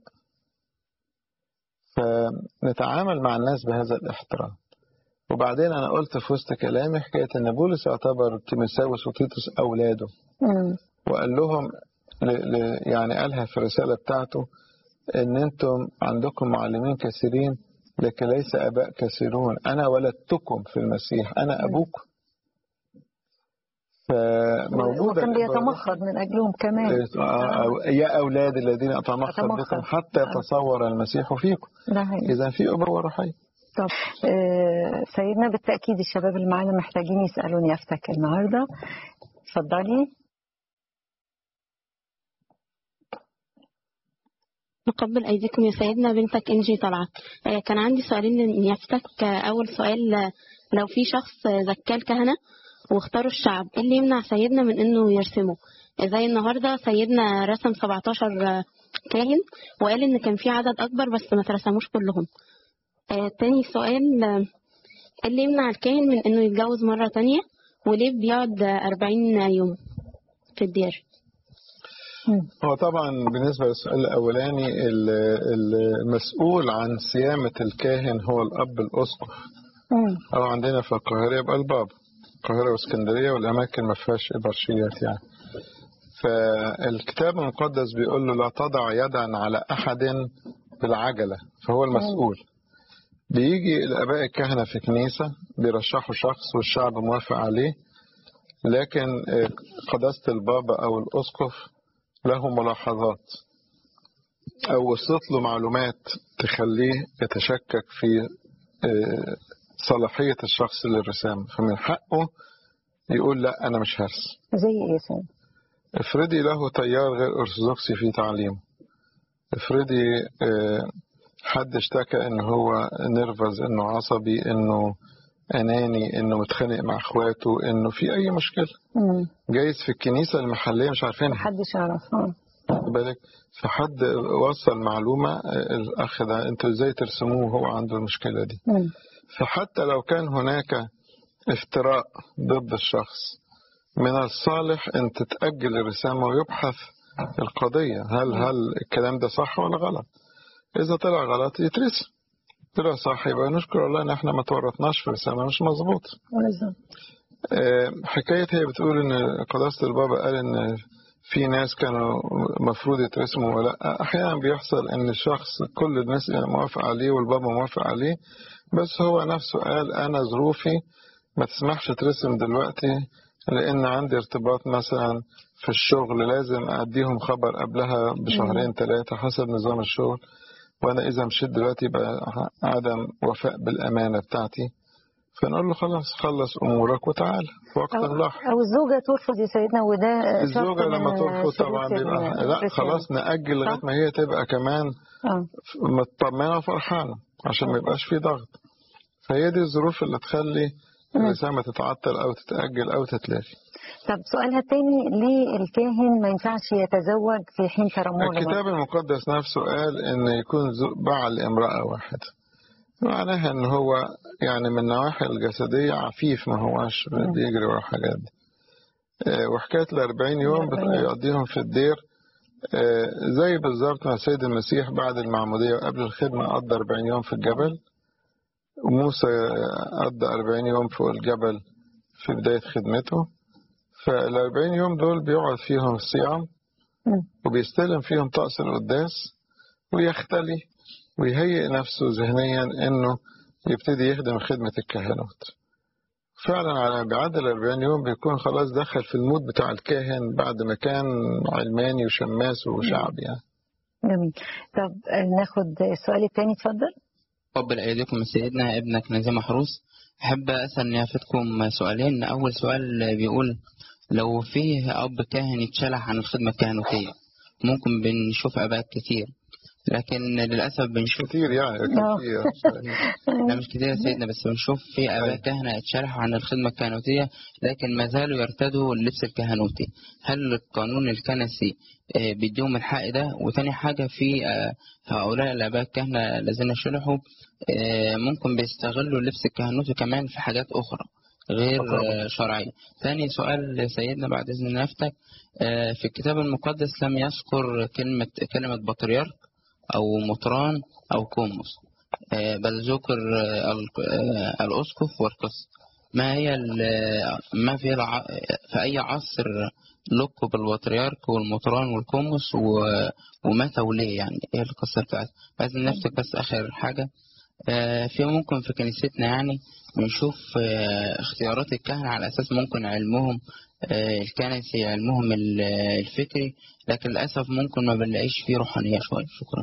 فنتعامل مع الناس بهذا الاحترام وبعدين أنا قلت في وسط كلامي حكاية إن بولس يعتبر تيموساوس وتيتوس أولاده مم. وقال لهم ل... ل... يعني قالها في الرسالة بتاعته ان انتم عندكم معلمين كثيرين لكن ليس اباء كثيرون انا ولدتكم في المسيح انا ابوكم فموجودة وكان العبارة- بيتمخض من اجلهم كمان آه، أو- يا اولاد الذين اتمخض أتمخض. بكم حتى يتصور المسيح فيكم ده حقيقي. اذا في ابوه روحيه طب آه، سيدنا بالتاكيد الشباب اللي معانا محتاجين يسالوا نيافتك النهارده اتفضلي نقبل أيديكم يا سيدنا بنتك إنجي طلعت آه، كان عندي سؤالين لنيافتك آه، أول سؤال آه، لو في شخص آه، زكاه الكهنة واختاروا الشعب إيه اللي يمنع سيدنا من إنه يرسمه زي النهاردة سيدنا رسم 17 آه، كاهن وقال إن كان في عدد أكبر بس ما ترسموش كلهم آه، تاني سؤال آه، إيه اللي يمنع الكاهن من إنه يتجوز مرة تانية وليه بيقعد آه، 40 يوم في الدير مم. هو طبعا بالنسبة للسؤال الأولاني ال- ال- المسؤول عن صيامة الكاهن هو الأب الأسقف مم. أو عندنا في القاهرة يبقى البابا القاهرة واسكندرية والأماكن ما فيهاش إبرشيات يعني فالكتاب المقدس بيقول له لا تضع يدا على أحد بالعجلة فهو المسؤول بيجي الآباء الكهنة في كنيسة بيرشحوا شخص والشعب موافق عليه لكن آه، قداسة البابا أو الأسقف له ملاحظات أو وصلت له معلومات تخليه يتشكك في آه، صلاحية الشخص للرسام فمن حقه يقول لا أنا مش هرسم زي ايه يا سيدنا افرضي له تيار غير أرثوذكسي في تعليمه افرضي آه، حد اشتكى ان هو نرفز انه عصبي انه اناني انه متخانق مع اخواته انه في اي مشكله مم. جايز في الكنيسه المحليه مش عارفينها محدش يعرف اه خد بالك فحد وصل معلومه آه، الاخ ده انتوا ازاي ترسموه وهو عنده المشكله دي مم. فحتى لو كان هناك افتراء ضد الشخص من الصالح ان تتاجل الرسامه ويبحث القضيه هل هل الكلام ده صح ولا غلط اذا طلع غلط يترسم طلع صح يبقى نشكر الله ان احنا ما تورطناش في رسامه مش مظبوط بالظبط آه، حكايه هي بتقول ان قداسه البابا قال ان في ناس كانوا مفروض يترسموا ولا لأ. احيانا بيحصل ان الشخص كل الناس موافق عليه والبابا موافق عليه بس هو نفسه قال انا ظروفي ما تسمحش ترسم دلوقتي لان عندي ارتباط مثلا في الشغل لازم اديهم خبر قبلها بشهرين ثلاثه حسب نظام الشغل وانا اذا مشيت دلوقتي يبقى عدم وفاء بالامانه بتاعتي فنقول له خلاص خلص امورك وتعال في وقت أو, لاحق او الزوجه ترفض يا سيدنا وده شرط الزوجه لما من ترفض شروط طبعا ال- بيبقى لا الرسالة. خلاص ناجل لغايه صح؟ ما هي تبقى كمان اه مطمنه وفرحانه عشان ما يبقاش في ضغط فهي دي الظروف اللي تخلي الرسامه تتعطل او تتاجل او تتلغي طب سؤالها التاني ليه الكاهن ما ينفعش يتزوج في حين ترمله الكتاب المقدس نفسه قال ان يكون زو- بعل لامراه واحده معناها ان هو يعني من النواحي الجسديه عفيف ما هواش بيجري ورا الحاجات دي آه، وحكايه ال 40 يوم بت- يقضيهم في الدير آه، زي بالظبط ما السيد المسيح بعد المعموديه وقبل الخدمه قضى 40 يوم في الجبل وموسى قضى 40 يوم فوق الجبل في بدايه خدمته فال 40 يوم دول بيقعد فيهم الصيام مم. وبيستلم فيهم طقس القداس ويختلي ويهيئ نفسه ذهنيا انه يبتدي يخدم خدمة الكهنوت فعلا على بيعدل 40 يوم بيكون خلاص دخل في المود بتاع الكاهن بعد ما كان علماني وشماس وشعبي يعني جميل طب آه، ناخد السؤال التاني اتفضل قبل أيديكم سيدنا ابنك نزيه محروس أحب أسأل نيافتكم سؤالين أول سؤال بيقول لو فيه أب كاهن يتشلح عن الخدمة الكهنوتية ممكن بنشوف آباء كتير لكن للأسف بنشوف كتير يعني آه. كتير لا مش كتير يا سيدنا بس بنشوف في آباء كهنة اتشرحوا عن الخدمة الكهنوتية لكن ما زالوا يرتدوا اللبس الكهنوتي هل القانون الكنسي آه، بيديهم الحق ده وتاني حاجة في آه، هؤلاء الآباء الكهنة الذين شرحوا آه، ممكن بيستغلوا اللبس الكهنوتي كمان في حاجات أخرى غير آه، شرعية ثاني سؤال سيدنا بعد إذن نفتك آه، في الكتاب المقدس لم يذكر كلمة كلمة بطريرك أو مطران أو كوموس آه، بل ذكر آه، ال- آه، الأسقف والقس ما هي ال- ما في الع... في أي عصر لقوا بالبطريرك والمطران والكوموس و... ومتى وليه يعني إيه القصة بتاعتها عايز نفتك بس آخر حاجة آه، في ممكن في كنيستنا يعني بنشوف آه، اختيارات الكهنة على أساس ممكن علمهم آه، الكنسي علمهم ال- الفكري لكن للأسف ممكن ما بنلاقيش فيه روحانية شوية شكرا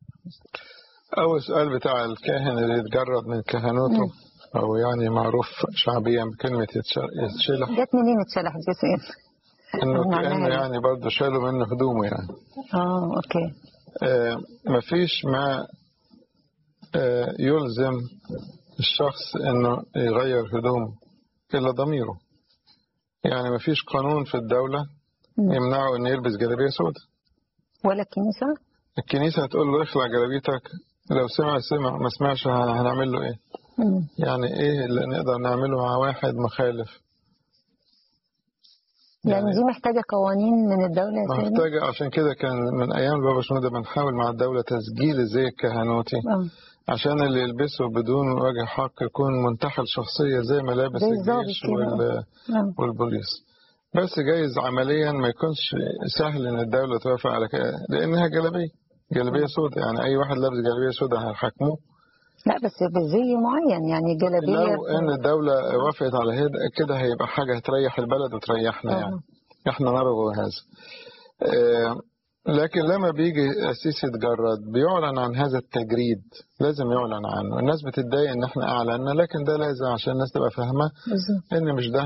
أول سؤال بتاع الكاهن اللي يتجرد من كهنوته أو يعني معروف شعبيا بكلمة يتش- يتشلح جت منين اتشلحت يا سيدنا إنه معناها كأنه إيه؟ يعني برضه شالوا منه هدومه يعني اه اوكي آه، مفيش ما آه، يلزم الشخص انه يغير هدومه الا ضميره يعني مفيش قانون في الدولة مم. يمنعه انه يلبس جلابية سوداء ولا الكنيسة الكنيسة هتقول له اخلع جلابيتك لو سمع سمع ما سمعش هن- هنعمل له ايه مم. يعني ايه اللي نقدر نعمله مع واحد مخالف يعني دي محتاجة قوانين من الدولة يا سيدنا محتاجة عشان كده كان من ايام البابا شنودة بنحاول مع الدولة تسجيل الزي الكهنوتي اه عشان اللي يلبسه بدون وجه حق يكون منتحل شخصية زي ملابس زي الضابط الجيش كده. وال... آه. والبوليس بس جايز عمليا ما يكونش سهل ان الدولة توافق على كده لانها جلابية جلابية سوداء يعني اي واحد لابس جلابية سوداء هيحاكموه لا بس بزي معين يعني جلابية لو ان الدولة وافقت على هيدا كده هيبقى حاجة هتريح البلد وتريحنا آه. يعني احنا نرجو هذا آه، لكن لما بيجي أسيس يتجرد بيعلن عن هذا التجريد لازم يعلن عنه الناس بتتضايق ان احنا اعلنا لكن ده لازم عشان الناس تبقى فاهمة بالظبط ان مش ده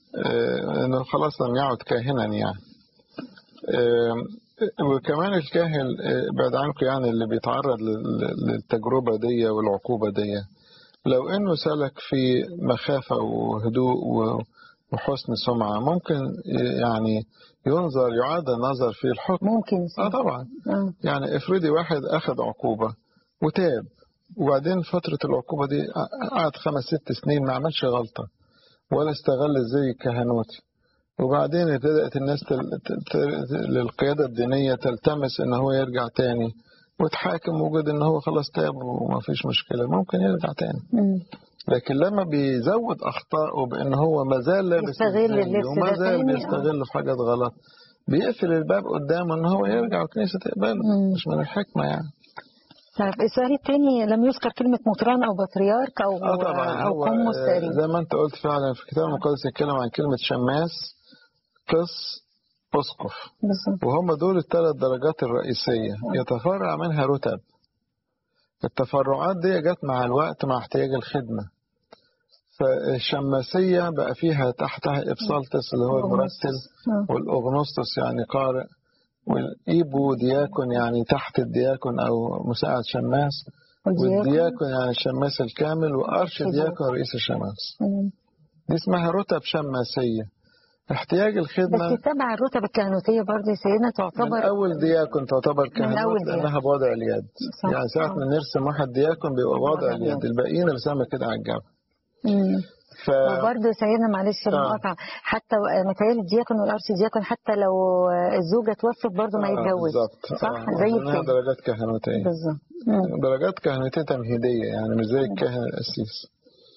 آه، انه خلاص لم يعد كاهنا يعني آه، وكمان الكاهن آه، بعد عنكم يعني اللي بيتعرض لل- للتجربة دي والعقوبة دي لو انه سلك في مخافة وهدوء و- وحسن سمعة ممكن يعني ينظر يعاد النظر في الحكم ممكن اه طبعا آه. يعني افرضي واحد اخذ عقوبة وتاب وبعدين فترة العقوبة دي قعد خمس ست سنين ما عملش غلطة ولا استغل زي كهنوتي وبعدين ابتدأت الناس تل... تل... تل... للقيادة الدينية تلتمس ان هو يرجع تاني وتحاكم وجد ان هو خلاص تاب وما فيش مشكلة ممكن يرجع تاني مم. لكن لما بيزود اخطائه بان هو ما زال لابس يستغل الزي اللبس وما ده زال تاني، آه. بيستغل في حاجات غلط بيقفل الباب قدامه ان هو يرجع والكنيسة تقبله مم. مش من الحكمة يعني طيب السؤال الثاني لم يذكر كلمة مطران أو بطريرك أو اه طبعا أو هو قمص آه، تقريبا زي ما انت قلت فعلا في الكتاب المقدس يتكلم عن كلمة شماس قس اسقف بالظبط وهم دول الثلاث درجات الرئيسية يتفرع منها رتب التفرعات دي جت مع الوقت مع احتياج الخدمة فالشماسية بقى فيها تحتها إبسالتس اللي هو المرتل آه. والأغنوستوس يعني قارئ والإيبو دياكون يعني تحت الدياكون أو مساعد شماس والدياكون. والدياكون يعني الشماس الكامل وأرش دياكون رئيس الشماس مم. دي اسمها رتب شماسية احتياج الخدمة بس تبع الرتب الكهنوتية برضه يا سيدنا من تعتبر أول دياكون تعتبر أول كهنوت دياكون. لأنها بوضع اليد صح. يعني ساعة ما نرسم واحد دياكون بيبقى بوضع بوضع اليد اليد. الباقيين رسامة كده على الجبهة مم. ف... وبرضه سيدنا معلش المقاطعة حتى متهيألي الدياكون والأرش دياكون حتى لو الزوجة توفت برضه ما آه، يتجوز بالظبط صح آه، زي لأنها كده درجات كهنوتية بالظبط مم. درجات كهنوتية تمهيدية يعني مش زي الكاهن القسيس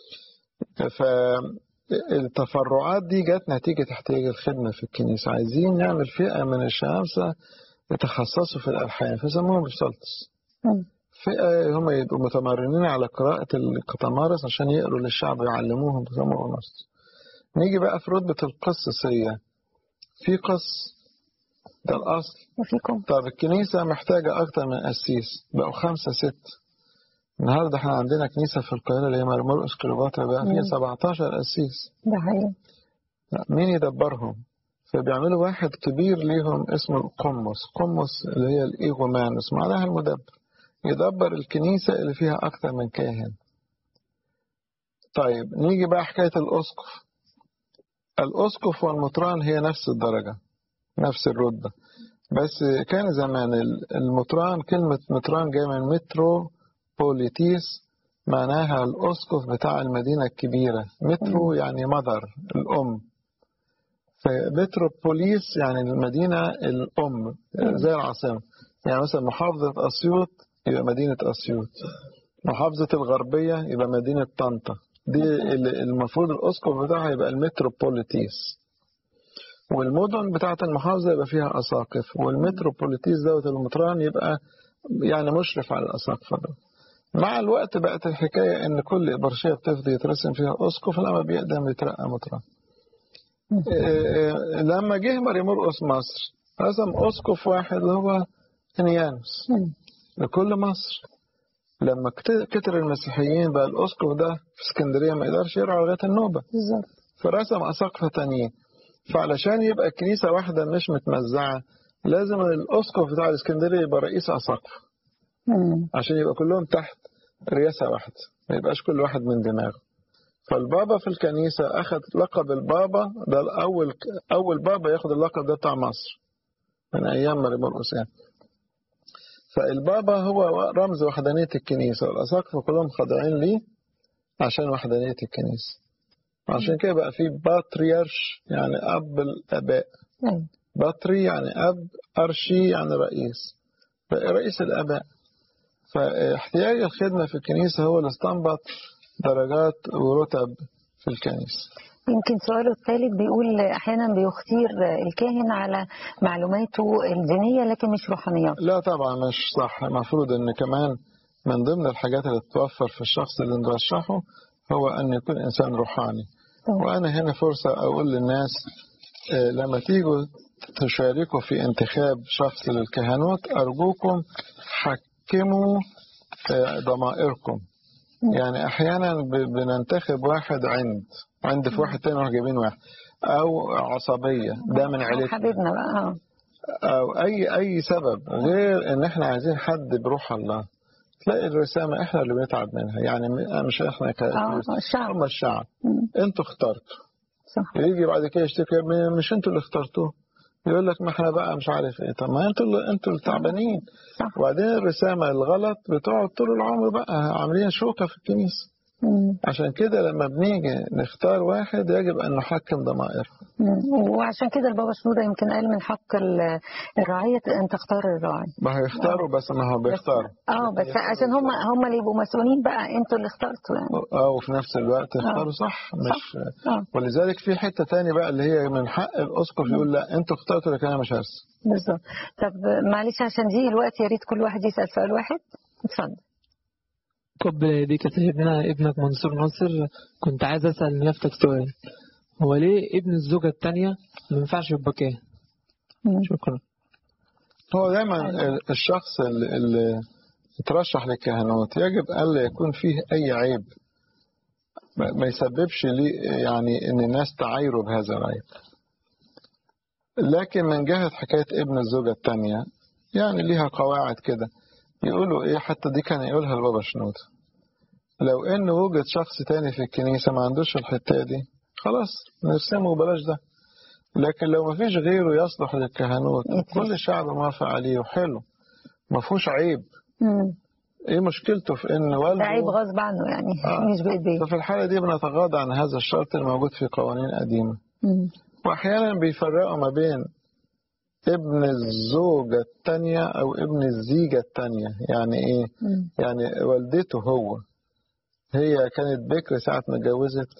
فالتفرعات دي جت نتيجة احتياج الخدمة في الكنيسة عايزين نعمل فئة من الشمامسة يتخصصوا في الألحان فسموهم بسلطس مم. فئة هم يبقوا متمرنين على قراءة القطمارس عشان يقروا للشعب ويعلموهم بسموه نص نيجي بقى في رتبة القسيسية في قس ده الأصل وفيكم طب الكنيسة محتاجة أكتر من قسيس بقوا خمسة ست النهاردة احنا عندنا كنيسة في القاهرة اللي هي مرمرقس كليوباترا بقى فيها مم. 17 قسيس ده حقيقي لا، مين يدبرهم فبيعملوا واحد كبير ليهم اسمه القمص قمص اللي هي الإيغومانوس معناها المدبر يدبر الكنيسة اللي فيها أكتر من كاهن طيب نيجي بقى حكاية الأسقف الأسقف والمطران هي نفس الدرجة نفس الرتبة بس كان زمان ال- المطران كلمة مطران جاية من مترو بوليتيس معناها الأسقف بتاع المدينة الكبيرة مترو يعني مدر الأم فمتروبوليس يعني المدينة الأم زي العاصمة يعني مثلا محافظة أسيوط يبقى مدينة أسيوط محافظة الغربية يبقى مدينة طنطا دي ال- المفروض الأسقف بتاعها يبقى المتروبوليتيس والمدن بتاعت المحافظة يبقى فيها أساقف والمتروبوليتيس دوت المطران يبقى يعني مشرف على الأساقفة دول مع الوقت بقت الحكاية إن كل إبرشية بتفضي يترسم فيها أسقف لما بيقدم يترقى مطران إيه، لما جه ماري مرقس مصر رسم أسقف واحد اللي هو انيانوس مم. لكل مصر لما كت- كتر المسيحيين بقى الأسقف ده في اسكندرية ما يقدرش يرعى لغاية النوبة بالظبط فرسم أساقفة تانيين فعلشان يبقى كنيسة واحدة مش متمزعة لازم الأسقف بتاع الإسكندرية يبقى رئيس أساقفة مم. عشان يبقى كلهم تحت رئاسة واحدة ما يبقاش كل واحد من دماغه فالبابا في الكنيسة أخذ لقب البابا ده الأول أول بابا ياخد اللقب ده بتاع مصر من أيام ماري مرقس يعني فالبابا هو رمز وحدانية الكنيسة والأساقفة كلهم خاضعين ليه عشان وحدانية الكنيسة عشان كده بقى في باتريارش يعني أب الآباء أيوة. باتري يعني أب أرشي يعني رئيس رئيس الآباء فاحتياج الخدمة في الكنيسة هو اللي استنبط درجات ورتب في الكنيسة يمكن سؤاله الثالث بيقول احيانا بيختير الكاهن على معلوماته الدينيه لكن مش روحانيات لا طبعا مش صح المفروض ان كمان من ضمن الحاجات اللي تتوفر في الشخص اللي نرشحه هو ان يكون انسان روحاني طبعا. وانا هنا فرصة اقول للناس آه، لما تيجوا تشاركوا في انتخاب شخص للكهنوت ارجوكم حكموا آه، ضمائركم يعني احيانا ب- بننتخب واحد عند عند في واحد تاني نروح جايبين واحد او عصبيه ده من أو عيلتنا حبيبنا بقى اه او اي اي سبب غير ان احنا عايزين حد بروح الله تلاقي الرسامه احنا اللي بنتعب منها يعني م- مش احنا ك اه الشعب هم الشعب مم. انتوا اخترتوا صح يجي بعد كده يشتكي م- مش انتوا اللي اخترتوه يقول لك ما احنا بقى مش عارف ايه طب ما انتوا اللي انتوا اللي تعبانين صح وبعدين الرسامه الغلط بتقعد طول العمر بقى عاملين شوكه في الكنيسه مم. عشان كده لما بنيجي نختار واحد يجب ان نحكم ضمائر مم. وعشان كده البابا شنودة يمكن قال من حق ال- الرعية أن تختار الراعي ما هيختاروا بس ما هو بيختاروا اه بس عشان هم هم اللي يبقوا مسؤولين بقى انتوا اللي اخترتوا يعني اه وفي نفس الوقت يختاروا صح مش اه ولذلك في حته تاني بقى اللي هي من حق الاسقف يقول لا انتوا اخترتوا لكن انا مش هرسم بالظبط طب معلش عشان دي الوقت يا ريت كل واحد يسأل سؤال واحد اتفضل قبل يديك يا سيدنا ابنك منصور ناصر كنت عايز أسأل نيافتك سؤال هو ليه ابن الزوجة التانية ما ينفعش يبقى كاهن؟ مم. شكرا هو دايما ال- الشخص اللي, اللي يترشح للكهنوت يجب الا يكون فيه اي عيب ما ما يسببش لي يعني ان الناس تعايروا بهذا العيب لكن من جهة حكاية ابن الزوجة التانية يعني ليها قواعد كده يقولوا ايه حتى دي كان يقولها البابا شنودة لو ان وجد شخص تاني في الكنيسة ما عندوش الحتة دي خلاص نرسمه وبلاش ده لكن لو ما فيش غيره يصلح للكهنوت يترسم. كل الشعب موافق عليه وحلو ما فيهوش عيب مم. ايه مشكلته في ان والده ده عيب غصب عنه يعني آه. مش بإيديه ففي الحالة دي بنتغاضى عن هذا الشرط الموجود في قوانين قديمة مم. وأحيانا بيفرقوا ما بين ابن الزوجة التانية أو ابن الزيجة التانية يعني إيه؟ مم. يعني والدته هو هي كانت بكر ساعة ما اتجوزت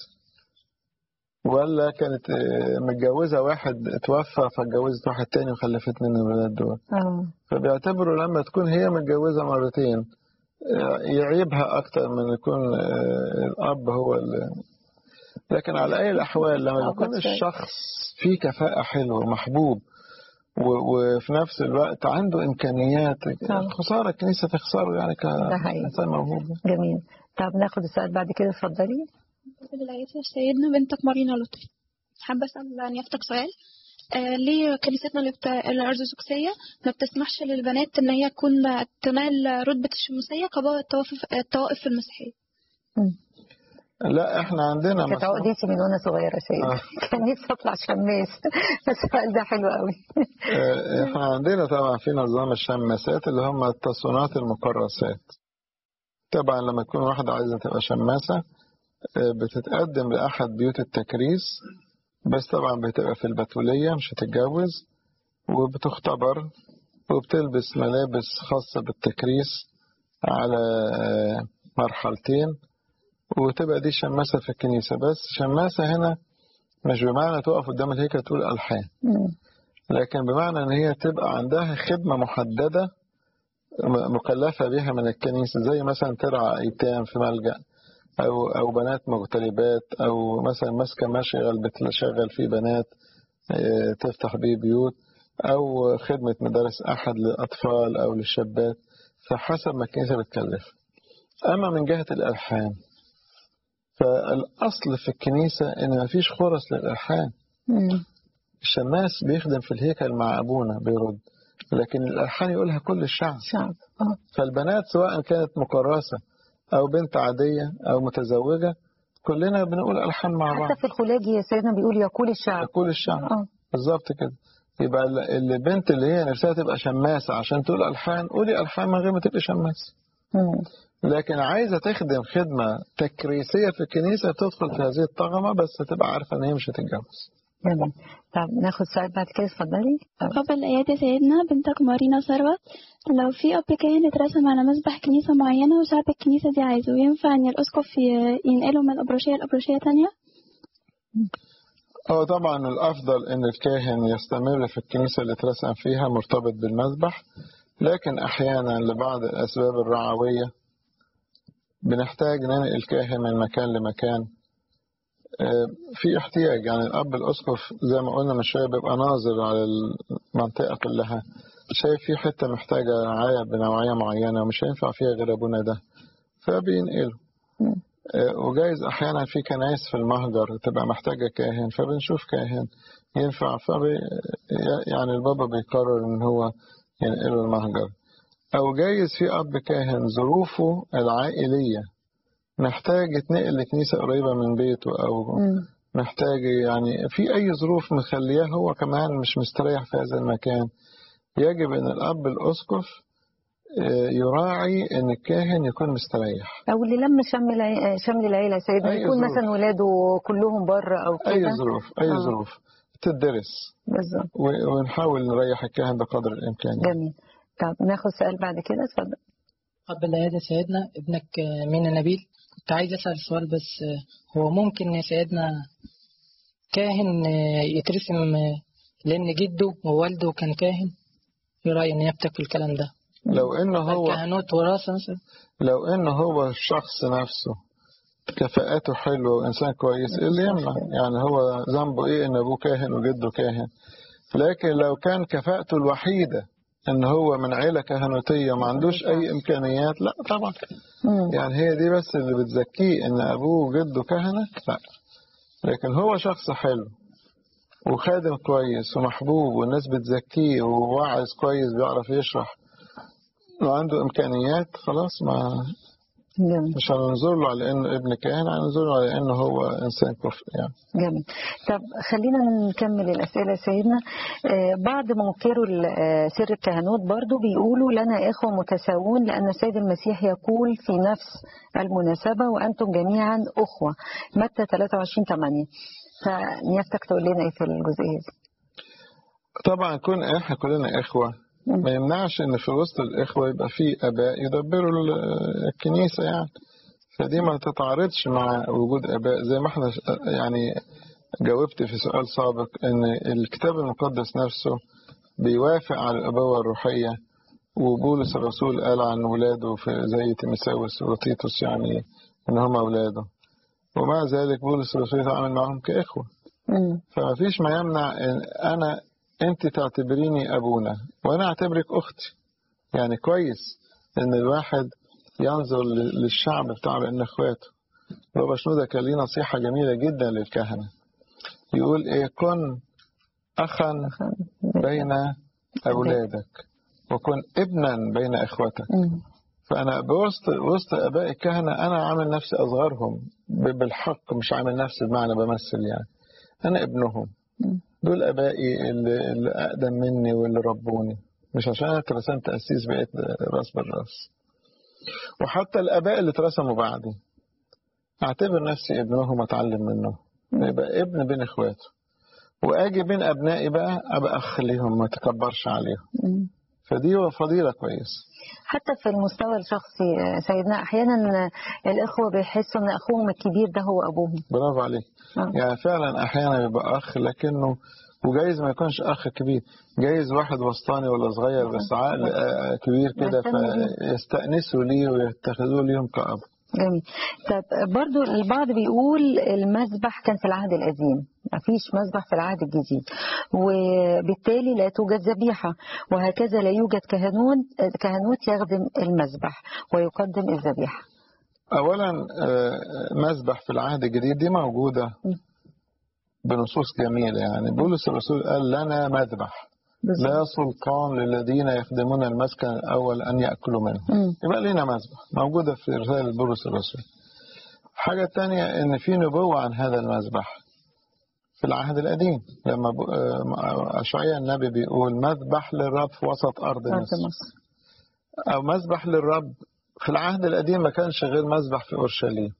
ولا كانت آه، متجوزة واحد اتوفى فاتجوزت واحد تاني وخلفت منه الولاد دول اه فبيعتبروا لما تكون هي متجوزة مرتين آه، يعيبها أكتر من يكون آه، الأب هو اللي لكن على أي الأحوال لما آه، يكون بس شوية. الشخص فيه كفاءة حلوة محبوب و- وفي نفس الوقت عنده إمكانيات آه. خسارة الكنيسة تخسره يعني ده حقيقي. كإنسان موهوب جميل طب ناخد السؤال بعد كده اتفضلي بالآيات يا سيدنا بنتك مارينا لطفي حابة أسأل نيافتك سؤال آه ليه كنيستنا اللي بت- الأرثوذكسية ما بتسمحش للبنات إن هي تكون تنال رتبة الشموسية كبعض الطوائف الطوائف في المسيحية؟ مم. لا احنا عندنا كانت مسموح- عقدتي من وانا صغيره سيد آه. كان نفسي اطلع شماس السؤال ده حلو قوي آه، احنا عندنا طبعا في نظام الشماسات اللي هم التصونات المكرسات طبعا لما تكون واحدة عايزة تبقى شماسة آه، بتتقدم لأحد بيوت التكريس بس طبعا بتبقى في البتولية مش هتتجوز وبتختبر وبتلبس ملابس خاصة بالتكريس على آه، مرحلتين وتبقى دي شماسة في الكنيسة بس شماسة هنا مش بمعنى تقف قدام الهيكل تقول ألحان مم. لكن بمعنى ان هي تبقى عندها خدمة محددة م- مكلفة بها من الكنيسة زي مثلا ترعى ايتام في ملجأ او او بنات مغتربات او مثلا ماسكة مشغل بتشغل فيه بنات آه، تفتح بيه بيوت او خدمة مدارس احد للاطفال او للشابات فحسب ما الكنيسة بتكلف اما من جهة الالحان فالاصل في الكنيسة ان مفيش خرس للالحان مم. الشماس بيخدم في الهيكل مع أبونا بيرد لكن الألحان يقولها كل الشعب شعب اه فالبنات سواء كانت مكرسة أو بنت عادية أو متزوجة كلنا بنقول ألحان مع بعض حتى في الخلاجي يا سيدنا بيقول يقول الشعب كل الشعب اه بالظبط كده يبقى ال- البنت اللي هي نفسها تبقى شماسة عشان تقول ألحان قولي ألحان من غير ما تبقي شماسة مم. لكن عايزة تخدم خدمة تكريسية في الكنيسة تدخل في هذه الطغمة بس تبقى عارفة إن هي مش هتتجوز جميل طب ناخد سؤال بعد كده اتفضلي قبل الآيات يا سيدنا بنتك مارينا ثروت لو في أب كاهن اترسم على مسبح كنيسة معينة وشعب الكنيسة دي عايزه ينفع إن الأسقف ي- ينقله من الأبروشية لأبروشية تانية؟ هو طبعا الأفضل إن الكاهن يستمر في الكنيسة اللي اترسم فيها مرتبط بالمذبح لكن أحيانا لبعض الأسباب الرعوية بنحتاج ننقل الكاهن من مكان لمكان آه، في احتياج يعني الأب الأسقف زي ما قلنا من شوية بيبقى ناظر على المنطقة كلها شايف في حتة محتاجة رعاية بنوعية معينة ومش هينفع فيها غير أبونا ده فبينقله آه، وجايز أحيانا في كنايس في المهجر تبقى محتاجة كاهن فبنشوف كاهن ينفع فبي يعني البابا بيقرر إن هو ينقله المهجر أو جايز في أب كاهن ظروفه العائلية محتاج يتنقل لكنيسة قريبة من بيته أو مم. محتاج يعني في أي ظروف مخلياه هو كمان مش مستريح في هذا المكان يجب أن الأب الأسقف آه، يراعي أن الكاهن يكون مستريح او اللي لم شمل العي- شمل العيله يا سيدنا أي يكون ظروف. مثلا ولاده كلهم بره او أي كده ظروف أي آه. ظروف تدرس بالظبط و- ونحاول نريح الكاهن بقدر الإمكان جميل طب ناخد سؤال بعد كده اتفضل قبل العيادة سيدنا ابنك آه، مينا نبيل كنت عايز أسأل سؤال بس آه، هو ممكن يا سيدنا كاهن آه، يترسم آه، لأن جده ووالده كان كاهن ايه رأي نيابتك في الكلام ده لو إنه هو الكهنوت وراثة مثلا لو إنه هو الشخص نفسه كفاءاته حلوة وإنسان كويس إيه اللي يمنع يعني هو ذنبه إيه إن أبوه كاهن وجده كاهن لكن لو كان كفاءته الوحيدة إن هو من عيلة كهنوتية ما عندوش أي إمكانيات لا طبعا مم. يعني هي دي بس اللي بتزكيه إن أبوه وجده كهنة لا لكن هو شخص حلو وخادم كويس ومحبوب والناس بتزكيه وواعظ كويس بيعرف يشرح وعنده إمكانيات خلاص ما جميل مش هننظر له على انه ابن كاهن هننظر له على انه هو انسان كفء يعني جميل طب خلينا نكمل الأسئلة يا سيدنا آه، بعض منكروا ال- آه، سر الكهنوت برضو بيقولوا لنا إخوة متساوون لأن السيد المسيح يقول في نفس المناسبة وأنتم جميعا أخوة متى 23 8 فنيافتك تقول لنا إيه في الجزئية دي طبعا كون احنا كلنا اخوه مم. ما يمنعش ان في وسط الاخوه يبقى في اباء يدبروا ال- الكنيسه يعني فدي ما تتعارضش مع وجود اباء زي ما احنا ش- يعني جاوبت في سؤال سابق ان الكتاب المقدس نفسه بيوافق على الابوه الروحيه وبولس الرسول قال عن ولاده في زي تيمساوس وتيتوس يعني ان هم اولاده ومع ذلك بولس الرسول يتعامل معهم كاخوه مم. فما فيش ما يمنع ان انا انت تعتبريني ابونا وانا اعتبرك اختي يعني كويس ان الواحد ينظر ل- للشعب بتاعه لان اخواته بابا شنودة كان ليه نصيحة جميلة جدا للكهنة يقول ايه كن اخا بين اولادك وكن ابنا بين اخوتك مم. فانا بوسط وسط اباء الكهنة انا عامل نفسي اصغرهم ب- بالحق مش عامل نفسي بمعنى بمثل يعني انا ابنهم مم. دول ابائي اللي, اللي اقدم مني واللي ربوني مش عشان انا اترسمت اسيس بقيت راس بالراس وحتى الاباء اللي اترسموا بعدي اعتبر نفسي ابنهم واتعلم منهم يبقى ابن بين اخواته واجي بين ابنائي بقى ابقى اخ ليهم ما اتكبرش عليهم مم. فدي فضيله كويسه حتى في المستوى الشخصي آه، سيدنا أحيانا الإخوة بيحسوا إن أخوهم الكبير ده هو أبوهم برافو عليك آه. يعني فعلا احيانا يبقى اخ لكنه وجايز ما يكونش اخ كبير جايز واحد وسطاني ولا صغير بس عقل آه، كبير كده يهتم بيه. فيستأنسوا ليه ويتخذوه ليهم كأب جميل طب برضو البعض بيقول المذبح كان في العهد القديم مفيش مذبح في العهد الجديد وبالتالي لا توجد ذبيحة وهكذا لا يوجد كهنوت كهنوت يخدم المذبح ويقدم الذبيحة أولا آه، مذبح في العهد الجديد دي موجودة م. بنصوص جميلة يعني بولس الرسول قال لنا مذبح لا سلطان للذين يخدمون المسكن الأول أن يأكلوا منه مم. يبقى لنا مذبح موجودة في رسالة بولس الرسول حاجة تانية إن في نبوة عن هذا المذبح في العهد القديم لما ب- آه، أشعياء النبي بيقول مذبح للرب في وسط أرض أرض مصر مصر أو مذبح للرب في العهد القديم ما كانش غير مذبح في أورشليم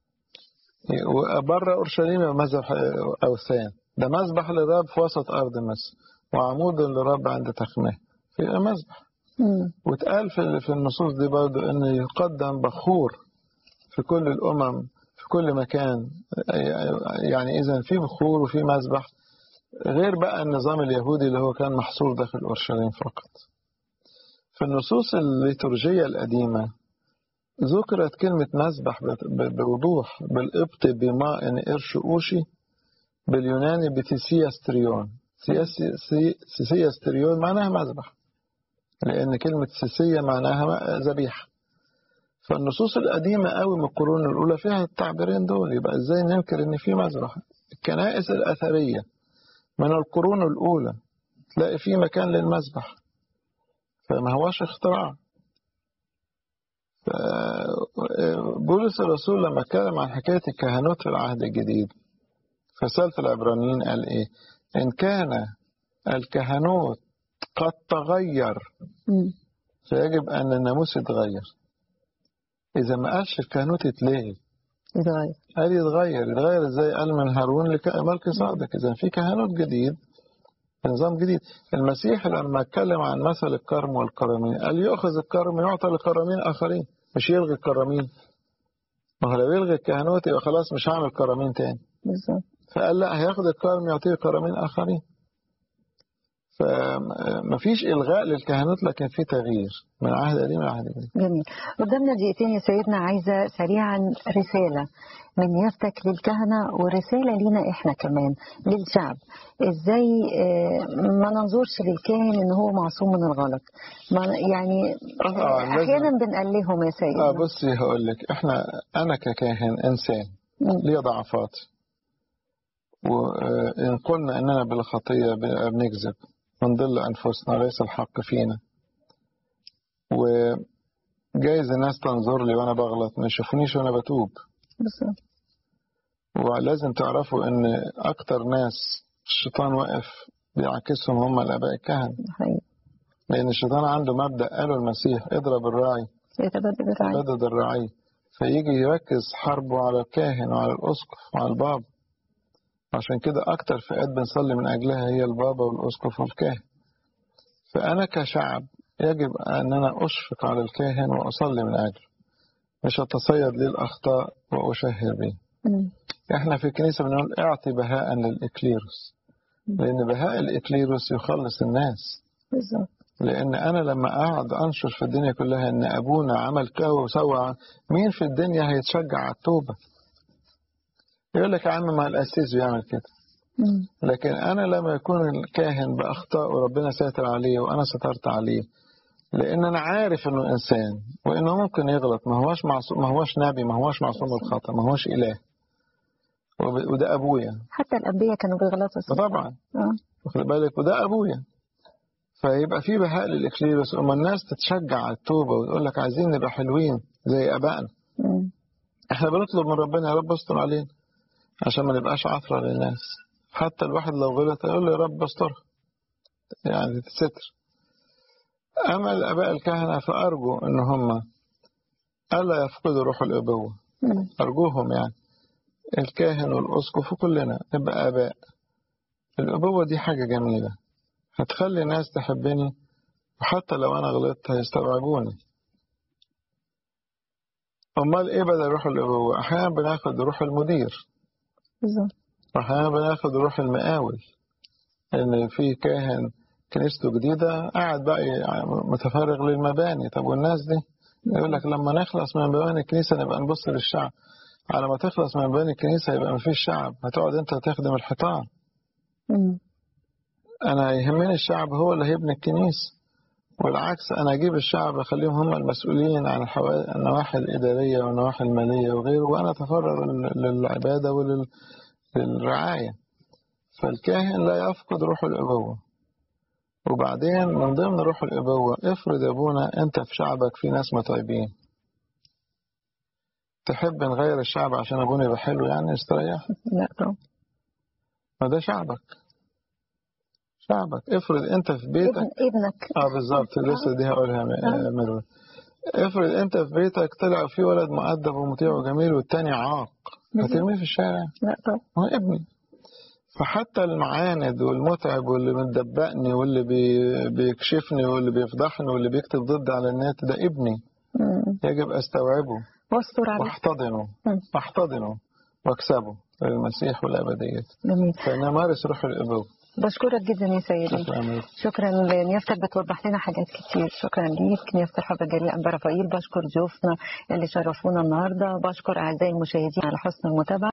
وبره أورشليم يبقى مذبح أوثان ده مذبح للرب في وسط أرض مصر وعمود للرب عند تخمه في مذبح مم. واتقال في في النصوص دي برضه أن يقدم بخور في كل الأمم في كل مكان يعني إذا في بخور وفي مذبح غير بقى النظام اليهودي اللي هو كان محصور داخل أورشليم فقط في النصوص الليتورجية القديمة ذكرت كلمة مذبح بت- ب- بوضوح بالقبط بماء إرش أوشي باليوناني بتيسياستريون سياسي- سي- سيسياستريون معناها مذبح لأن كلمة سيسية معناها م- ذبيحة فالنصوص القديمة قوي من القرون الأولى فيها التعبيرين دول يبقى إزاي ننكر إن في مذبح الكنائس الأثرية من القرون الأولى تلاقي في مكان للمذبح فما هوش اختراع بولس الرسول لما اتكلم عن حكاية الكهنوت في العهد الجديد فسألت العبرانيين قال إيه إن كان الكهنوت قد تغير مم. فيجب أن الناموس يتغير إذا ما قالش الكهنوت يتلغي يتغير قال يتغير يتغير ازاي قال من هارون لملك صادق اذا في كهنوت جديد نظام جديد المسيح لما اتكلم عن مثل الكرم والكرمين قال يؤخذ الكرم يعطى لكرمين اخرين مش يلغي الكرمين ما هو لو يلغي الكهنوت يبقى خلاص مش هعمل كرمين تاني بالظبط فقال لا هياخد الكرم يعطيه كرمين اخرين فمفيش الغاء للكهنوت لكن في تغيير من عهد قديم لعهد جديد جميل قدامنا دقيقتين يا سيدنا عايزة سريعا رسالة من يفتك للكهنة ورسالة لينا احنا كمان للشعب ازاي آه، ما ننظرش للكاهن ان هو معصوم من الغلط ما يعني آه، لازم- احيانا بنقلهم يا سيدنا اه بصي هقول لك احنا انا ككاهن انسان مم. ليه ضعفات وإن قلنا إننا بالخطية بنكذب ونضل أنفسنا ليس الحق فينا وجايز الناس تنظر لي وأنا بغلط ما يشوفونيش وأنا بتوب بالظبط ولازم تعرفوا إن أكتر ناس الشيطان واقف بيعكسهم هم الآباء الكهنة حقيقي لأن الشيطان عنده مبدأ قاله المسيح اضرب الراعي يتبدل الرعي بدد الرعي فيجي يركز حربه على الكاهن وعلى الأسقف وعلى البابا عشان كده أكتر فئات بنصلي من أجلها هي البابا والأسقف والكاهن فأنا كشعب يجب أن أنا أشفق على الكاهن وأصلي من أجله مش أتصيد ليه الأخطاء وأشهر به مم. إحنا في الكنيسة بنقول اعطي بهاء للإكليروس لأن بهاء الإكليروس يخلص الناس بالظبط لأن أنا لما أقعد أنشر في الدنيا كلها إن أبونا عمل كذا وسوى مين في الدنيا هيتشجع على التوبة؟ يقول لك يا عم ما القسيس بيعمل كده مم. لكن أنا لما يكون الكاهن بأخطاء وربنا ساتر عليه وأنا سترت عليه لأن أنا عارف إنه إنسان وإنه ممكن يغلط ما هوش معصوم ما هوش نبي ما هوش معصوم من الخطأ ما هوش إله وب- وده أبويا حتى الأنبياء كانوا بيغلطوا صح؟ طبعا اه واخد بالك وده ابويا فيبقى في بهاء للاكليروس اما الناس تتشجع على التوبه وتقول لك عايزين نبقى حلوين زي ابائنا مم. احنا بنطلب من ربنا يا رب استر علينا عشان ما نبقاش عثره للناس حتى الواحد لو غلط يقول له يا رب استر يعني تستر اما الاباء الكهنه فارجو ان هم الا يفقدوا روح الابوه مم. ارجوهم يعني الكاهن والاسقف وكلنا نبقى اباء الابوه دي حاجه جميله هتخلي الناس تحبني وحتى لو أنا غلطت هيستوعبوني أمال إيه بدل روح الأبوة أحيانا بناخد روح المدير بالظبط وأحيانا بناخد روح المقاول إن في كاهن كنيسته جديدة قاعد بقى متفرغ للمباني طب والناس دي يقول لك لما نخلص من مباني الكنيسة نبقى نبص للشعب على ما تخلص من مباني الكنيسة يبقى مفيش شعب هتقعد أنت تخدم الحيطان مم. أنا يهمني الشعب هو اللي هيبني الكنيسة والعكس أنا أجيب الشعب أخليهم هم المسؤولين عن الحوا- النواحي الإدارية والنواحي المالية وغيره وأنا أتفرغ لل- للعبادة وللرعاية فالكاهن لا يفقد روح الأبوة وبعدين من ضمن روح الأبوة افرض يا أبونا أنت في شعبك في ناس متعبين تحب نغير الشعب عشان أبونا يبقى حلو يعني استريح لا طبعا ما ده شعبك شعبك افرض أنت في بيتك ابن ابنك اه بالظبط لسه دي هقولها م- مروه افرض انت في بيتك طلع في ولد مؤدب ومطيع وجميل والتاني عاق هترميه في الشارع لا طبعا هو ابني فحتى المعاند والمتعب واللي متدبقني واللي بي بيكشفني واللي بيفضحني واللي بيكتب ضد على النت ده ابني مم. يجب استوعبه واستر عليه واحتضنه مم. واحتضنه واكسبه للمسيح والابديه جميل فانا مارس روح الابوه بشكرك جدا يا سيدي شكرا لك. شكرا لنيافتك بتوضح لنا حاجات كتير شكرا ليك نيافة الحب الجليل أنبا رفائيل بشكر ضيوفنا اللي شرفونا النهارده بشكر أعزائي المشاهدين على حسن المتابعة